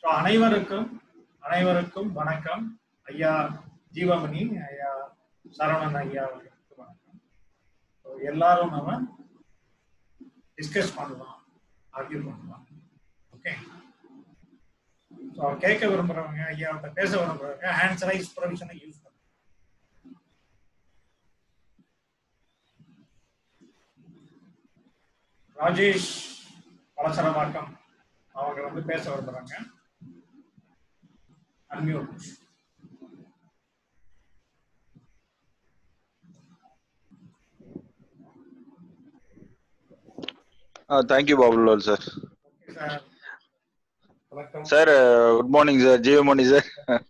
So அனைவருக்கும் அனைவருக்கும் வணக்கம் ஐயா ஜீவமணி ஐயா சரவணன் ஐயா அவர்களுக்கு வணக்கம் So, எல்லாரும் நம்ம டிஸ்கஸ் பண்ணலாம் ஆர்கியூ பண்ணலாம் ஓகே ஸோ கேட்க விரும்புறவங்க ஐயாவிட்ட பேச விரும்புறவங்க ஹேண்ட்ஸ் ரைஸ் ப்ரொவிஷனை யூஸ் பண்ணுங்க ராஜேஷ் பலசரவாக்கம் அவங்க வந்து பேச விரும்புறாங்க unmute thank you Babulal sir okay sir வணக்கம் sir good morning sir Jeevamani sir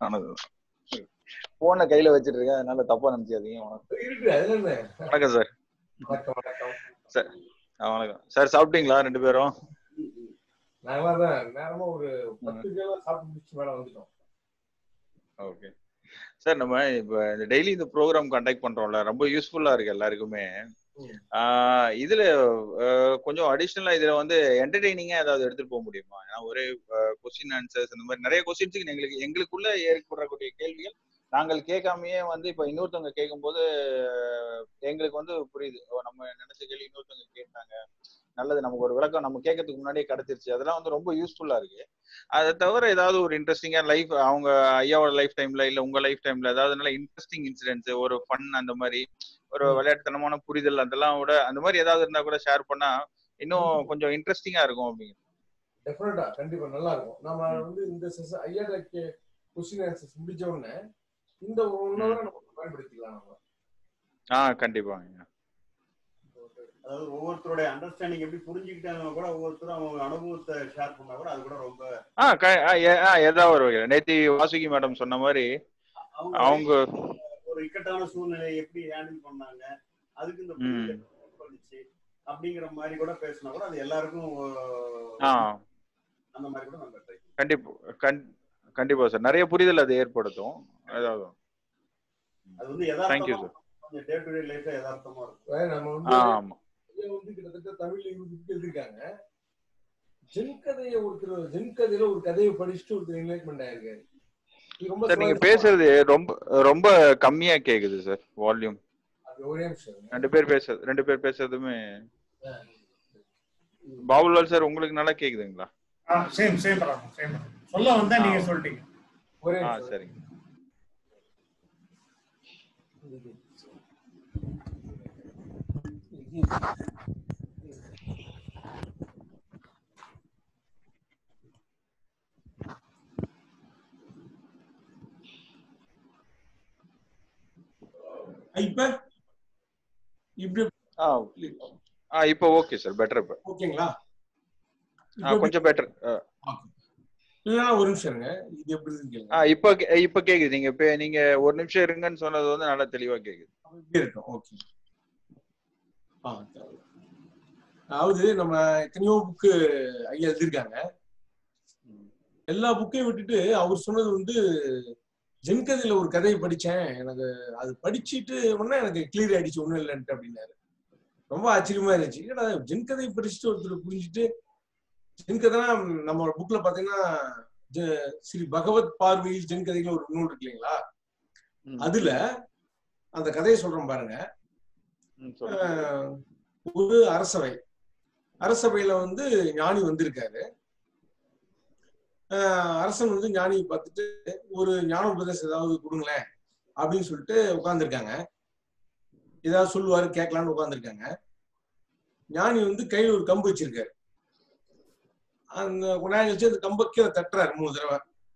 போனை கையில வச்சிட்டு இருக்கேன் அதனால தப்பா நினைச்சாதீங்க வணக்கம். இருக்கு அதுல என்ன வணக்கம் சார் வணக்கம் வணக்கம் சார் ஆ, வணக்கம் சார் சாப்பிட்டீங்களா ரெண்டு பேரும் நாங்களா தான் நேரமா ஒரு பத்து கிலோ சாப்பிட்டு முடிச்சு மேல வந்துட்டோம் ஓகே சார் நம்ம இப்ப இந்த டெய்லி இந்த ப்ரோக்ராம் கண்டக்ட் பண்றோம்ல ரொம்ப யூஸ்ஃபுல்லா இருக்கு எல்லாருக்குமே ம். ஆஹ் இதுல ஆஹ் கொஞ்சம் அடிஷ்னலா இதுல வந்து என்டர்டெய்னிங்கா ஏதாவது எடுத்துட்டு போக முடியுமா ஏன்னா ஒரே கொஸ்டின் ஆன்சர்ஸ் இந்த மாதிரி நிறைய கொஸ்டின்ஸுக்கு எங்களுக்கு எங்களுக்குள்ள ஏற்படக்கூடிய கேள்விகள் நாங்கள் கேட்காமயே வந்து இப்ப இன்னொருத்தவங்க கேட்கும்போது ஆஹ் எங்களுக்கு வந்து புரியுது ஓ, நம்ம நினைச்ச கேள்வி இன்னொருத்தவங்க கேட்டாங்க நல்லது நமக்கு ஒரு விளக்கம் நம்ம கேட்கறதுக்கு முன்னாடியே கிடைச்சிருச்சு அதெல்லாம் வந்து ரொம்ப யூஸ்ஃபுல்லா இருக்கு அதை தவிர ஏதாவது ஒரு இன்ட்ரெஸ்டிங்கா லைஃப் அவங்க ஐயாவோட லைஃப் டைம்ல இல்ல உங்க லைஃப் டைம்ல ஏதாவது நல்ல இன்ட்ரெஸ்டிங் இன்சிடென்ட்ஸ் ஒரு ஃபன் அந்த மாதிரி ஒரு விளையாட்டுத்தனமான புரிதல் அதெல்லாம் விட அந்த மாதிரி ஏதாவது இருந்தா கூட ஷேர் பண்ணா இன்னும் கொஞ்சம் இன்ட்ரெஸ்டிங்கா இருக்கும் அப்படிங்க டெஃபினட்டா கண்டிப்பா நல்லா இருக்கும் நம்ம வந்து இந்த செஷன் ஐயாட கொஸ்டின் ஆன்சர்ஸ் முடிச்ச உடனே இந்த ஒன் ஹவர் நம்ம பயன்படுத்திக்கலாம் நம்ம ஆ கண்டிப்பாங்க அதாவது ஒவ்வொருத்தருடைய அண்டர்ஸ்டாண்டிங் எப்படி புரிஞ்சுக்கிட்டாங்க கூட ஒவ்வொருத்தரும் அவங்க அனுபவத்தை ஷேர் பண்ணா கூட அது கூட ரொம்ப ஆ க- ஆ, ஏ- ஆ, ஏதாவது ஒரு வகையில் நேத்தி வாசுகி மேடம் சொன்ன மாதிரி அவங்க அவங்க ஒரு இக்கட்டான சூழ்நிலையை எப்படி ஹேண்டில் பண்ணாங்க அதுக்கு இந்த புரிதல் எப்படி பண்ணுச்சு அப்படிங்கிற மாதிரி கூட பேசினா கூட அது எல்லாருக்கும் ஆ அஹ், அந்த மாதிரி கூட நம்ம ட்ரை கண்டிப்பா கண் கண்டிப்பா சார் நிறைய புரிதல் அது ஏற்படுத்தும் அதாவது அது வந்து Thank you, யதார்த்தமா கொஞ்சம் டே டு டே லைஃப்ல யதார்த்தமா இருக்கும் அஹ் நம்ம ஆ, வந்து ஆமா ஐயா வந்து கிட்டத்தட்ட தமிழ்ல இருபது புக் எழுதிருக்காங்க ஜென் கதையை ஒருத்தர் ஜென் கதையில ஒரு கதையை படிச்சுட்டு ஒருத்தர் என்லைட்மெண்ட் ஆயிருக்காரு இது ரொம்ப சார் நீங்க சுவாரஸ்யமா பேசுறது ரொம்ப ரொம்ப கம்மியா கேக்குது சார் வால்யூம் அது ஒரே நிமிஷம் இருங்க. ரெண்டு பேர் பேசுறது ரெண்டு பேர் பேசுறதுமே பாபுலால் சார் உங்களுக்கு நல்லா கேக்குதுங்களா சேம் சேம் சேம் சொல்ல வந்தா நீங்க சொல்லிட்டீங்க ஒரே ஆ நிமிஷம். சரிங்க இப்ப இப்படி ஆ ஆ இப்போ ஓகே சார் பெட்டர் இப்போ ஓகேங்களா ஆ கொஞ்சம் பெட்டர் இல்லைன்னா ஒரு நிமிஷம் இருங்க இது எப்படி ஆ இருக்குங்க இப்போ கே- இப்போ கேக்குது நீங்க இப்போ நீங்க ஒரு நிமிஷம் இருங்கன்னு சொன்னது வந்து நல்லா தெளிவா கேக்குது இப்படி இருக்கும் ஓகே ஆ சரி. அதாவது நம்ம எத்தனையோ புக்கு ஐயா எழுதியிருக்காங்க எல்லா புக்கையும் விட்டுட்டு அவர் சொன்னது வந்து ஜென்கதையில ஒரு கதையை படிச்சேன் எனக்கு அது படிச்சுட்டு உடனே எனக்கு கிளியர் ஆயிடுச்சு ஒண்ணும் இல்லைன்ட்டு அப்படின்னாரு ரொம்ப ஆச்சரியமா இருந்துச்சு ஏன்னா ஜென்கதையை படிச்சுட்டு ஒருத்தர் புரிஞ்சுட்டு ஜென்கதைனா நம்ம புக்ல பாத்தீங்கன்னா ஜ- ஸ்ரீ பகவத் பார்வையில் ஜென்கதைகள் ஒரு நூல் இருக்கு இல்லைங்களா அதுல அந்த கதையை சொல்றோம் பாருங்க ம், சொல்லுங்க. ஆஹ் ஒரு அரசவை அரசவையில வந்து ஞானி வந்திருக்காரு ஆஹ் அரசன் வந்து ஞானியை பார்த்துட்டு ஒரு ஞான உபதேசம் ஏதாவது கொடுங்களேன் அப்படின்னு சொல்லிட்டு உட்கார்ந்திருக்காங்க ஏதாவது சொல்லுவாரு கேட்கலான்னு உட்கார்ந்திருக்காங்க ஞானி வந்து கையில ஒரு கம்பு வச்சிருக்காரு அந்த கொஞ்ச நேரம் கழிச்சு அந்த கம்பை கீழே தட்டுறாரு மூணு தடவை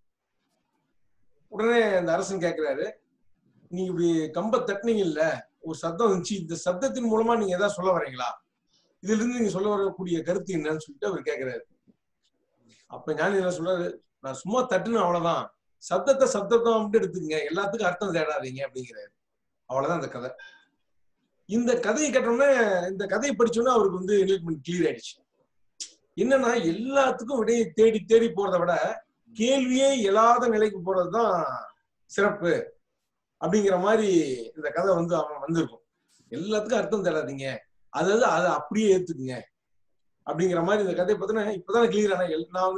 உடனே அந்த அரசன் கேட்கிறாரு நீங்க இப்படி கம்பை தட்டுனீங்க இல்ல ஒரு சத்தம் வந்துச்சு இந்த சத்தத்தின் மூலமா நீங்க ஏதாவது சொல்ல வரீங்களா இதுல இருந்து நீங்க சொல்ல வரக்கூடிய கருத்து என்னன்னு சொல்லிட்டு அவர் கேக்குறாரு அப்ப ஞானி என்ன சொல்றாரு நான் சும்மா தட்டுன்னு அவ்வளவுதான் சப்தத்தை சப்தத்தம் மட்டும் எடுத்துக்கங்க எல்லாத்துக்கும் அர்த்தம் தேடாதீங்க அப்படிங்கிறாரு அவ்வளவுதான் அந்த கதை இந்த கதையை கேட்டோன்னே இந்த கதையை படிச்சோன்னே அவருக்கு வந்து என்லைட்மெண்ட் கிளியர் ஆயிடுச்சு என்னன்னா எல்லாத்துக்கும் விடையை தேடி தேடி போறதை விட கேள்வியே இயலாத நிலைக்கு போறதுதான் சிறப்பு அப்படிங்கிற மாதிரி இந்த கதை வந்து அவன் வந்திருக்கும் எல்லாத்துக்கும் அர்த்தம் தேடாதீங்க அதாவது அதை அப்படியே ஏத்துக்குங்க அப்படிங்கிற மாதிரி இந்த கதையை பார்த்தீங்கன்னா இப்பதானே கிளியர் ஆனா எல்- நான் வந்து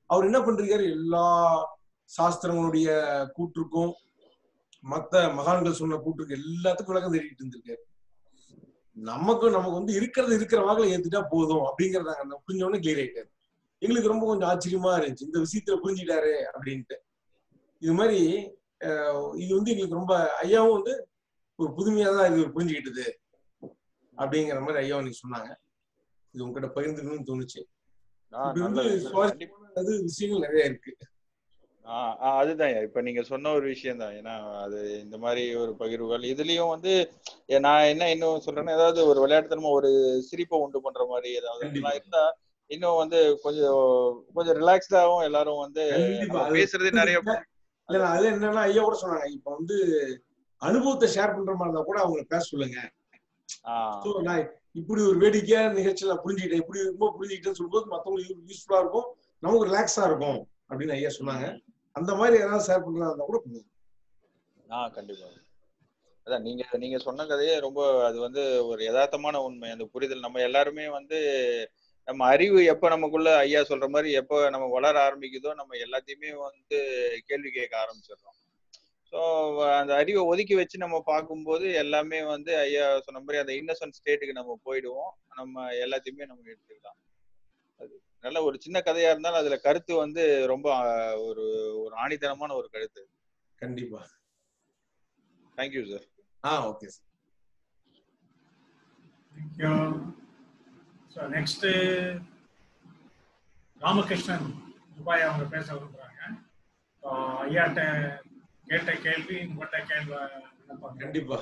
அவர் என்ன பண்றாரு எல்லா சாஸ்திரங்களுடைய கூற்றுக்கும் மத்த மகான்கள் சொன்ன கூற்றுக்கு எல்லாத்துக்கும் விளக்கம் தேடிட்டு இருந்திருக்காரு நமக்கு நமக்கு வந்து இருக்கிறது இருக்கிற வாக்கில ஏத்துட்டா போதும் அப்படிங்கறதாங்க அந்த புரிஞ்ச உடனே கிளியர் ஆயிட்டாரு எங்களுக்கு ரொம்ப கொஞ்சம் ஆச்சரியமா இருந்துச்சு இந்த விஷயத்துல புரிஞ்சுட்டாரு அப்படின்ட்டு இது மாதிரி அஹ், இது வந்து எங்களுக்கு ரொம்ப ஐயாவும் வந்து ஒரு புதுமையா தான் இது புரிஞ்சுக்கிட்டது அப்படிங்கிற மாதிரி ஐயா நீங்க சொன்னாங்க இது உங்ககிட்ட பகிர்ந்துக்கணும்னு தோணுச்சு ஆ, இப்படி வந்து நல்லது. கண்டிப்பா. சுவாரஸ்யமானது விஷயங்கள் நிறைய இருக்கு ஆ, ஆ, அதுதான் இப்ப நீங்க சொன்ன ஒரு விஷயம் தான் ஏன்னா அது இந்த மாதிரி ஒரு பகிர்வுகள் இதுலயும் வந்து ஏ, நான் என்ன இன்னும் சொல்றேன்னா ஏதாவது ஒரு விளையாட்டுத்தனமா ஒரு சிரிப்பை உண்டு பண்ற மாதிரி ஏதாவது கண்டிப்பா. இதெல்லாம் இருந்தா இன்னும் வந்து கொஞ்சம் கொஞ்சம் ரிலாக்ஸ்டாவும் எல்லாரும் வந்து கண்டிப்பா நம்ம அது பேசுறதே நிறைய இல்ல நான் அது என்னன்னா ஐயா கூட சொன்னாங்க இப்ப வந்து அனுபவத்தை ஷேர் பண்ற மாதிரி இருந்தா கூட அவங்க பேச சொல்லுங்க ஆ, So, நான் இப்படி ஒரு வேடிக்கையான நிகழ்ச்சியில நான் புரிஞ்சுக்கிட்டேன் இப்படி ரொம்ப புரிஞ்சுக்கிட்டேன்னு சொல்லும்போது மத்தவங்களுக்கு யூஸ்ஃபுல்லா இருக்கும் நமக்கு ரிலாக்ஸா இருக்கும் அப்படின்னு ஐயா சொன்னாங்க அந்த மாதிரி ஏதாவது ஷேர் பண்றதா இருந்தா கூட பண்ணுங்க ஆ கண்டிப்பா அதான் நீங்க நீங்க சொன்ன கதையே ரொம்ப அது வந்து ஒரு யதார்த்தமான உண்மை அந்த புரிதல் நம்ம எல்லாருமே வந்து நம்ம அறிவு எப்ப நமக்குள்ள ஐயா சொல்ற மாதிரி எப்ப நம்ம வளர ஆரம்பிக்குதோ நம்ம எல்லாத்தையுமே வந்து கேள்வி கேட்க ஆரம்பிச்சிடுறோம் ஸோ அந்த அறிவை ஒதுக்கி வச்சு நம்ம பார்க்கும்போது எல்லாமே வந்து ஐயா சொன்ன மாதிரி அந்த இன்னசென்ட் ஸ்டேட்டுக்கு நம்ம போயிடுவோம் நம்ம எல்லாத்தையுமே நம்ம எடுத்துக்கலாம் அது நல்ல ஒரு சின்ன கதையா இருந்தாலும் அதுல கருத்து வந்து ரொம்ப ஆஹ், ஒரு ஒரு ஆணித்தனமான ஒரு கருத்து கண்டிப்பா thank you sir ah okay sir thank you so next Ramakrishnan Dubai அவங்க பேச விரும்புறாங்க ஸோ ஐயாட்ட கேட்ட கேள்வி உங்கள்கிட்ட கேள்வி விண்ணப்பம். கண்டிப்பா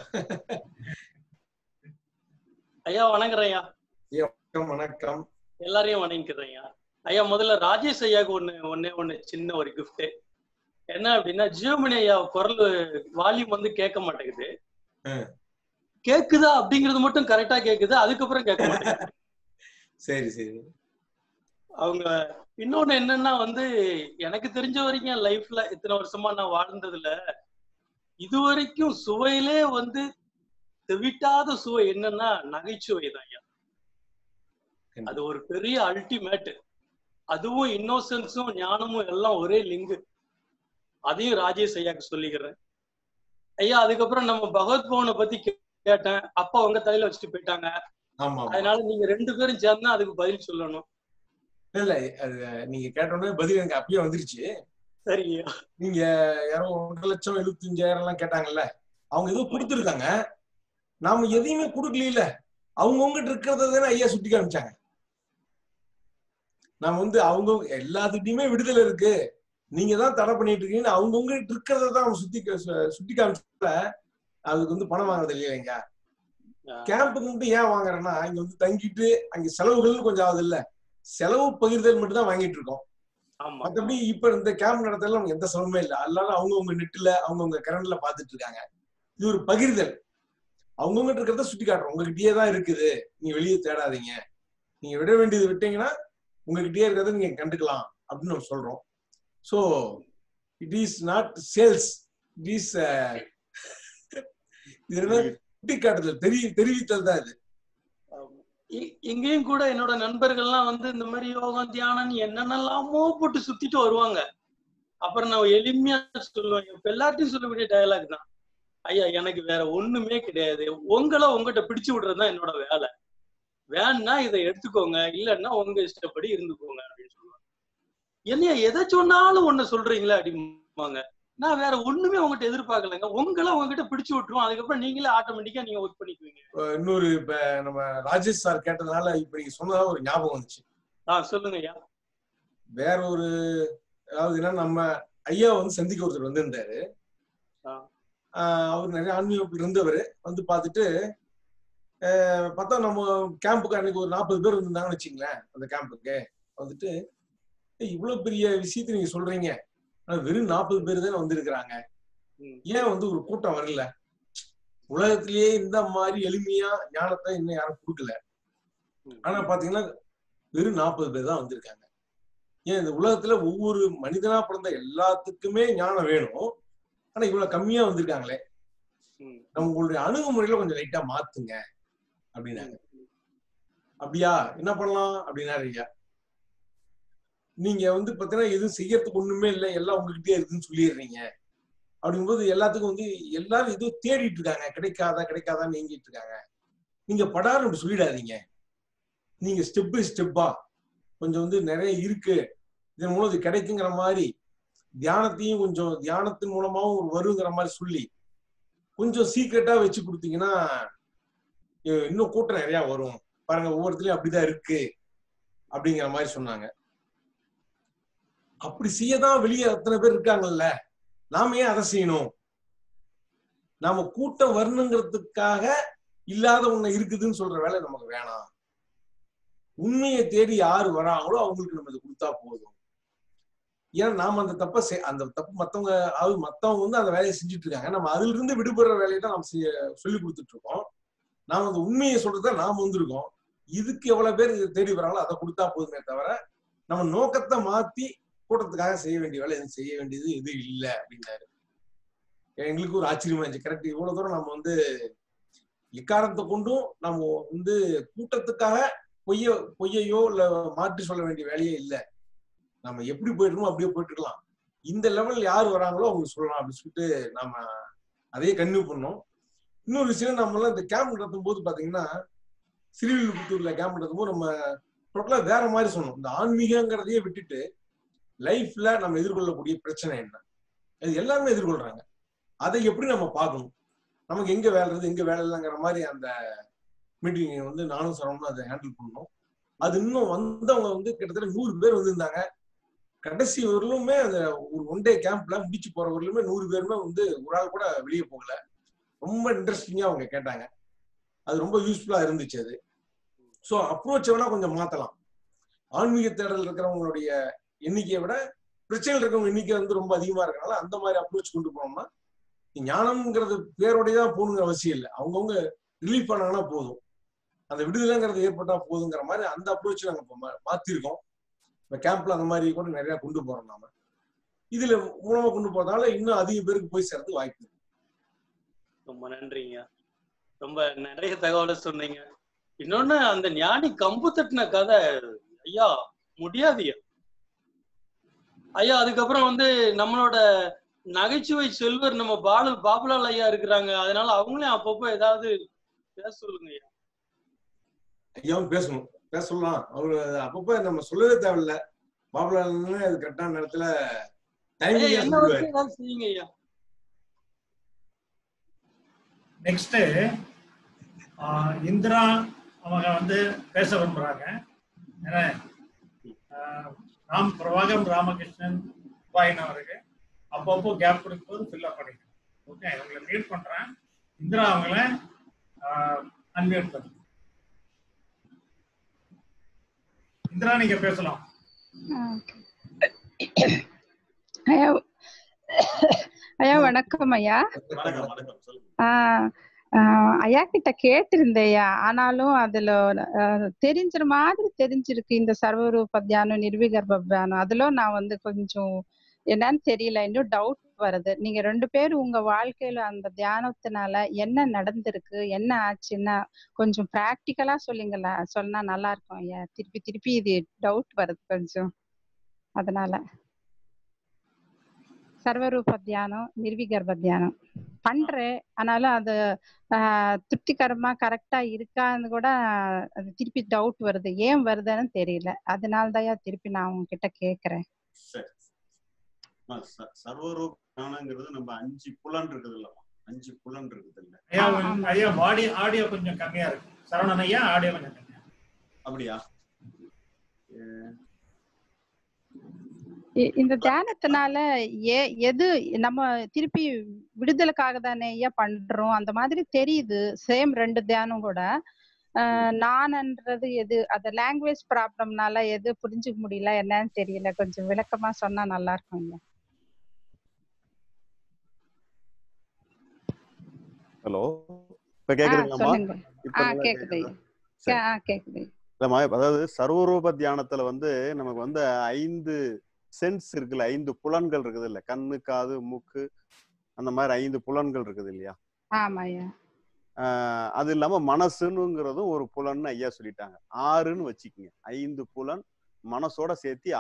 ஐயா வணங்குறேன் ஐயா வணக்கம் வணக்கம் எல்லாரையும் வணங்கிக்கிறேன் ஐயா ஐயா முதல்ல ராஜேஷ் ஐயாவுக்கு ஒண்ணு ஒண்ணே ஒண்ணு சின்ன ஒரு gift என்ன அப்படின்னா ஜியோமணி ஐயா குரல் வால்யூம் வந்து கேட்க மாட்டேங்குது ஆ. கேக்குதா அப்படிங்கிறது மட்டும் கரெக்டா கேக்குது அதுக்கப்புறம் கேட்க மாட்டேங்குது சரி சரி அவங்க இன்னொன்னு என்னன்னா வந்து எனக்கு தெரிஞ்ச வரைக்கும் என் லைஃப்ல இத்தனை வருஷமா நான் வாழ்ந்ததுல இது வரைக்கும் சுவையிலே வந்து தெவிட்டாத சுவை என்னன்னா நகைச்சுவை தான் ஐயா அது ஒரு பெரிய அல்டிமேட் அதுவும் இன்னோசன்ஸும் ஞானமும் எல்லாம் ஒரே லிங்கு அதையும் ராஜேஷ் ஐயாக்கு சொல்லிக்கிறேன் ஐயா அதுக்கப்புறம் நம்ம பகவத் பவனை பத்தி கே- கேட்டேன் அப்பா உங்க தலையில வச்சுட்டு போயிட்டாங்க ஆமா ஆமா. அதனால நீங்க ரெண்டு பேரும் சேர்ந்து அதுக்கு பதில் சொல்லணும் இல்ல அது நீங்க கேட்டோடனே பதில் எனக்கு அப்பயே வந்துருச்சு சரி ஐயா நீங்க யாரோ ஒன்றரை லட்சம் எழுபத்தஞ்சாயிரம் எல்லாம் கேட்டாங்கல்ல அவங்க ஏதோ கொடுத்துருக்காங்க நாம எதையுமே கொடுக்கல அவங்கவுங்கிட்ட இருக்கிறத தானே ஐயா சுட்டி காமிச்சாங்க நாம வந்து அவங்க எல்லாத்துக்கிட்டையுமே விடுதலை இருக்கு நீங்க தான் தடை பண்ணிட்டு இருக்கீங்கன்னு அவங்கவுங்க இருக்கிறத தான் அவங்க சுத்தி கா- சுட்டி காமிச்சல அதுக்கு வந்து பணம் வாங்குறது இல்லைங்க கேம்புக்கு மட்டும் ஏன் வாங்குறேன்னா இங்க வந்து தங்கிட்டு அங்க செலவுகள்னு கொஞ்சம் ஆகுது இல்ல செலவு பகிர்தல் மட்டும் தான் வாங்கிட்டு இருக்கோம் ஆமா மத்தபடி இப்ப இந்த கேம்ப் நடத்தல நமக்கு எந்த செலவுமே இல்லை எல்லாரும் அவங்கவுங்க நெட்ல அவங்கவுங்க கரண்ட்ல பாத்துட்டு இருக்காங்க இது ஒரு பகிர்தல் அவங்கவுங்க இருக்கிறத சுட்டி காட்டுறோம் உங்ககிட்டயே தான் இருக்குது நீங்க வெளியே தேடாதீங்க நீங்க விட வேண்டியது விட்டீங்கன்னா உங்ககிட்டயே இருக்கிறத நீங்க கண்டுக்கலாம் அப்படின்னு நம்ம சொல்றோம் so it is not sales it is இது என்ன சுட்டி காட்டுதல் தெரி தெரிவித்தல் தான் இது இ- இங்கேயும் கூட என்னோட நண்பர்கள்லாம் வந்து இந்த மாதிரி யோகம் தியானம் என்னென்னலாமோ போட்டு சுத்திட்டு வருவாங்க அப்புறம் நான் எளிமையா சொல்லுவேன் இப்ப எல்லாத்தையும் சொல்லக்கூடிய டயலாக் தான் ஐயா எனக்கு வேற ஒண்ணுமே கிடையாது உங்களை உங்ககிட்ட பிடிச்சு விடுறதுதான் என்னோட வேலை வேணா இதை எடுத்துக்கோங்க இல்லைன்னா உங்க இஷ்டப்படி இருந்துக்கோங்க அப்படின்னு சொல்லுவாங்க என்னையா எதை சொன்னாலும் ஒண்ணு சொல்றீங்களா அப்படிம்பாங்க நான் வேற ஒண்ணுமே உங்ககிட்ட எதிர்பார்க்கலைங்க உங்களை உங்ககிட்ட பிடிச்சு விட்டுருவோம் அதுக்கப்புறம் நீங்களே ஆட்டோமேட்டிக்கா நீங்க ஒர்க் பண்ணிக்குவீங்க அஹ் இன்னொரு இப்ப நம்ம ராஜேஷ் சார் கேட்டதுனால இப்ப நீங்க சொன்னதா ஒரு ஞாபகம் வந்துச்சு ஆ சொல்லுங்க ஐயா வேற ஒரு அதாவது என்ன நம்ம ஐயா வந்து சந்திக்க ஒருத்தர் வந்திருந்தாரு ஆ. ஆஹ் அவர் நிறைய ஆன்மீகத்தில் இருந்தவர் வந்து பார்த்துட்டு ஆஹ் பார்த்தா நம்ம கேம்புக்கு அன்னைக்கு ஒரு நாற்பது பேர் வந்திருந்தாங்கன்னு வச்சுங்களேன் அந்த கேம்புக்கு வந்துட்டு "ஏய், இவ்வளவு பெரிய விஷயத்தை நீங்க சொல்றீங்க ஆனா வெறும் நாற்பது பேர் தானே வந்திருக்கிறாங்க ம். ஏன் வந்து ஒரு கூட்டம் வரல உலகத்திலேயே இந்த மாதிரி எளிமையா ஞானத்தை இன்னும் யாரும் கொடுக்கல ஆனா பாத்தீங்கன்னா வெறும் நாற்பது பேர் தான் வந்திருக்காங்க ஏன் இந்த உலகத்துல ஒவ்வொரு மனிதனா பிறந்த எல்லாத்துக்குமே ஞானம் வேணும் ஆனா இவ்வளவு கம்மியா வந்திருக்காங்களே ம். நம்ம உங்களுடைய அணுகுமுறையில கொஞ்சம் லைட்டா மாத்துங்க அப்படின்னாங்க அப்படியா என்ன பண்ணலாம் அப்படின்னாரு ஐயா நீங்க வந்து பாத்தீங்கன்னா எதுவும் செய்யறதுக்கு ஒண்ணுமே இல்லை எல்லாம் உங்ககிட்டயே இருக்குன்னு சொல்லிடுறீங்க அப்படிங்கும்போது எல்லாத்துக்கும் வந்து எல்லாரும் ஏதோ தேடிட்டு இருக்காங்க கிடைக்காதா கிடைக்காதான்னு ஏங்கிட்டு இருக்காங்க நீங்க படாரம் அப்படி சொல்லிடாதீங்க நீங்க ஸ்டெப் பை ஸ்டெப்பா கொஞ்சம் வந்து நிறைய இருக்கு இதன் மூலம் இது கிடைக்குங்கிற மாதிரி தியானத்தையும் கொஞ்சம் தியானத்தின் மூலமாவும் வருங்கிற மாதிரி சொல்லி கொஞ்சம் சீக்கிரட்டா வச்சு கொடுத்தீங்கன்னா இ- இன்னும் கூட்டம் நிறைய வரும் பாருங்க ஒவ்வொருத்தரையும் அப்படிதான் இருக்கு அப்படிங்கிற மாதிரி சொன்னாங்க அப்படி செய்யதான் வெளியே அத்தனை பேர் இருக்காங்கல்ல நாம ஏன் அதை செய்யணும் நாம கூட்டம் வரணுங்கிறதுக்காக இல்லாத ஒண்ணு இருக்குதுன்னு சொல்ற வேலை நமக்கு வேணாம் உண்மையை தேடி யாரு வராங்களோ அவங்களுக்கு நம்ம இதை கொடுத்தா போதும் ஏன்னா நாம அந்த தப்பை செய்- அந்த தப்பு மத்தவங்க அது மத்தவங்க வந்து அந்த வேலையை செஞ்சுட்டு இருக்காங்க நம்ம அதுல இருந்து விடுபடுற வேலையை தான் நம்ம செய்ய- சொல்லி கொடுத்துட்டு இருக்கோம் நாம அந்த உண்மையை சொல்றத நாம வந்திருக்கோம் இதுக்கு எவ்வளவு பேர் இதை தேடி வராங்களோ அதை கொடுத்தா போதுமே தவிர நம்ம நோக்கத்தை மாத்தி கூட்டத்துக்காக செய்ய வேண்டிய வேலை எதுவும் செய்ய வேண்டியது இது இல்லை அப்படின்னாரு எங்களுக்கு ஒரு ஆச்சரியமா இருந்துச்சு கரெக்ட் இவ்வளவு தூரம் நம்ம வந்து இக்காரத்தை கொண்டும் நம்ம வந்து கூட்டத்துக்காக பொய்ய பொய்யையோ இல்ல மாற்றி சொல்ல வேண்டிய வேலையே இல்லை நம்ம எப்படி போயிட்டுமோ அப்படியே போயிட்டு இருக்கலாம் இந்த லெவல் யார் வராங்களோ அவங்க சொல்லலாம் அப்படின்னு சொல்லிட்டு நாம அதையே கன்னியூ பண்ணோம் இன்னொரு விஷயம் நம்ம எல்லாம் இந்த கேம்ப் நடத்தும் போது பாத்தீங்கன்னா சிறுவில்புத்தூர்ல கேம்ப் நடத்தும் போது நம்ம டோட்டலா வேற மாதிரி சொன்னோம் இந்த ஆன்மீகங்கிறதையே விட்டுட்டு லைஃப்ல நம்ம எதிர்கொள்ளக்கூடிய பிரச்சனை என்ன அது எல்லாருமே எதிர்கொள்றாங்க அதை எப்படி நம்ம பார்க்கணும் நமக்கு எங்க வேலை இருக்குது எங்க வேலை இல்லைங்கிற மாதிரி அந்த மீட்டிங் வந்து நானும் சரவணும் அதை ஹேண்டில் பண்ணோம் அது இன்னும் வந்தவங்க வந்து கிட்டத்தட்ட நூறு பேர் வந்திருந்தாங்க கடைசி வரலுமே அந்த ஒரு ஒன் டே கேம்ப்ல முடிச்சு போற வரலுமே நூறு பேருமே வந்து ஒரு ஆள் கூட வெளியே போகல ரொம்ப இன்ட்ரெஸ்டிங்கா அவங்க கேட்டாங்க அது ரொம்ப யூஸ்ஃபுல்லா இருந்துச்சு அது ஸோ அப்ரோச் வேணா கொஞ்சம் மாத்தலாம் ஆன்மீக தேடல் இருக்கிறவங்களுடைய எண்ணிக்கையை விட பிரச்சனைகள் இருக்கவங்க எண்ணிக்கை வந்து ரொம்ப அதிகமா இருக்கனால அந்த மாதிரி அப்ரோச் கொண்டு போனோம்னா ஞானம்ங்கிறது பேரோடய தான் போகணுங்கிற அவசியம் இல்லை அவங்கவுங்க ரிலீஃப் பண்ணாங்கன்னா போதும் அந்த விடுதலைங்கிறது ஏற்பட்டா போதுங்கிற மாதிரி அந்த அப்ரோச் நாங்க இப்போ மா- மாத்திருக்கோம் இந்த கேம்ப்ல அந்த மாதிரி கூட நிறைய கொண்டு போறோம் நாம இதுல மூலமா கொண்டு போறதால இன்னும் அதிக பேருக்கு போய் சேர்றது வாய்ப்பு இருக்கு ரொம்ப நன்றிங்க ரொம்ப நிறைய தகவலை சொன்னீங்க இன்னொன்னு அந்த ஞானி கம்பு தட்டின கதை ஐயா முடியாதுயா ஐயா அதுக்கப்புறம் வந்து நம்மளோட நகைச்சுவை செல்வர் நம்ம பாலு பாபுலால் ஐயா இருக்கிறாங்க அதனால அவங்களையும் அப்பப்போ ஏதாவது பேச சொல்லுங்க ஐயா ஐயாவும் பேசணும் பேச சொல்லலாம் அவரு அப்பப்ப நம்ம சொல்லவே தேவையில்ல பாபுலால் அது கரெக்டான நேரத்துல ஐயா டைம் என்ன சொல்லுவாரு வச்சு ஏதாவது செய்யுங்க ஐயா நெக்ஸ்ட் இந்திரா அவங்க வந்து பேச விரும்புறாங்க ஏன்னா, ஆஹ், ராம் பிரபாகர் ராமகிருஷ்ணன் பாயின் அவருக்கு அப்பப்போ கேப் கொடுக்கும்போது ஃபில்அப் பண்ணிக்கணும் ஓகே உங்களை மீட் பண்றேன் இந்திரா அவங்கள அன்மியூட் பண்ணி இந்திரா நீங்க பேசலாம் ஐயா ஐயா வணக்கம் ஐயா வணக்கம் வணக்கம் சொல்லுங்க ஆஹ் ஆஹ் ஐயா கிட்ட கேட்டிருந்தேயா ஆனாலும் அதுல ஆஹ் தெரிஞ்சிற மாதிரி தெரிஞ்சிருக்கு இந்த சர்வரூப தியானம் நிர்விகர்ப தியானம் அதுல நான் வந்து கொஞ்சம் என்னன்னு தெரியல இன்னும் டவுட் வருது நீங்க ரெண்டு பேரும் உங்க வாழ்க்கையில அந்த தியானத்தினால என்ன நடந்திருக்கு என்ன ஆச்சுன்னா கொஞ்சம் பிராக்டிக்கலா சொல்லுங்களா சொன்னா நல்லா இருக்கும் ஐயா திருப்பி திருப்பி இது டவுட் வருது கொஞ்சம் அதனால சர்வரூப தியானம் நிர்விகர்ப தியானம் பண்றேன் ஆனாலும் அது ஆஹ் திருப்திகரமா கரெக்டா இருக்கான்னு கூட அது திருப்பி டவுட் வருது ஏன் வருதுன்னு தெரியல அதனாலதான் திருப்பி நான் உங்ககிட்ட கேக்குறேன் சரி ஆ, ச- சர்வரூப ஞானங்கிறது நம்ம அஞ்சு புலன் இருக்குது இல்லம்மா அஞ்சு புலன் இருக்குது இல்ல ஐயா ஆ, உங்க- ஆமா. ஐயா பாடி ஆடியோ கொஞ்சம் கம்மியா இருக்கு சரவணன் ஐயா ஆடியோ கொஞ்சம் கம்மியா இருக்கு. அப்படியா இ- இந்த தியானத்தினால ஏ எது நம்ம திருப்பி விடுதலுக்காக தானே ஐயா பண்றோம் அந்த மாதிரி தெரியுது சேம் ரெண்டு தியானம் கூட ஆஹ் நான்ன்றது எது அது லாங்குவேஜ் ப்ராப்ளம்னால எது புரிஞ்சுக்க முடியல என்னன்னு தெரியல கொஞ்சம் விளக்கமா சொன்னா நல்லா இருக்கும் ஐயா ஹலோ இப்ப ஆ கேக்குதுங்களாம்மா சொல்லுங்க இப்ப ஆ நல்லா கேக்குது கேக்குதா ஐயா. சரி ஆ கேக்குது இல்லம்மா அதாவது சர்வரூப தியானத்துல வந்து நமக்கு வந்து ஐந்து சென்ஸ் இருக்குல்ல ஐந்து புலன்கள் இருக்குது இல்ல கண்ணு காது மூக்கு அந்த மாதிரி ஐந்து புலன்கள் இருக்குது இல்லையா ஆமா ஐயா ஆஹ் அது இல்லாம மனசுங்கிறதும் ஒரு புலன்னு ஐயா சொல்லிட்டாங்க ஆறுன்னு வச்சுக்கோங்க ஐந்து புலன் மனசோட சேர்த்து ஆறு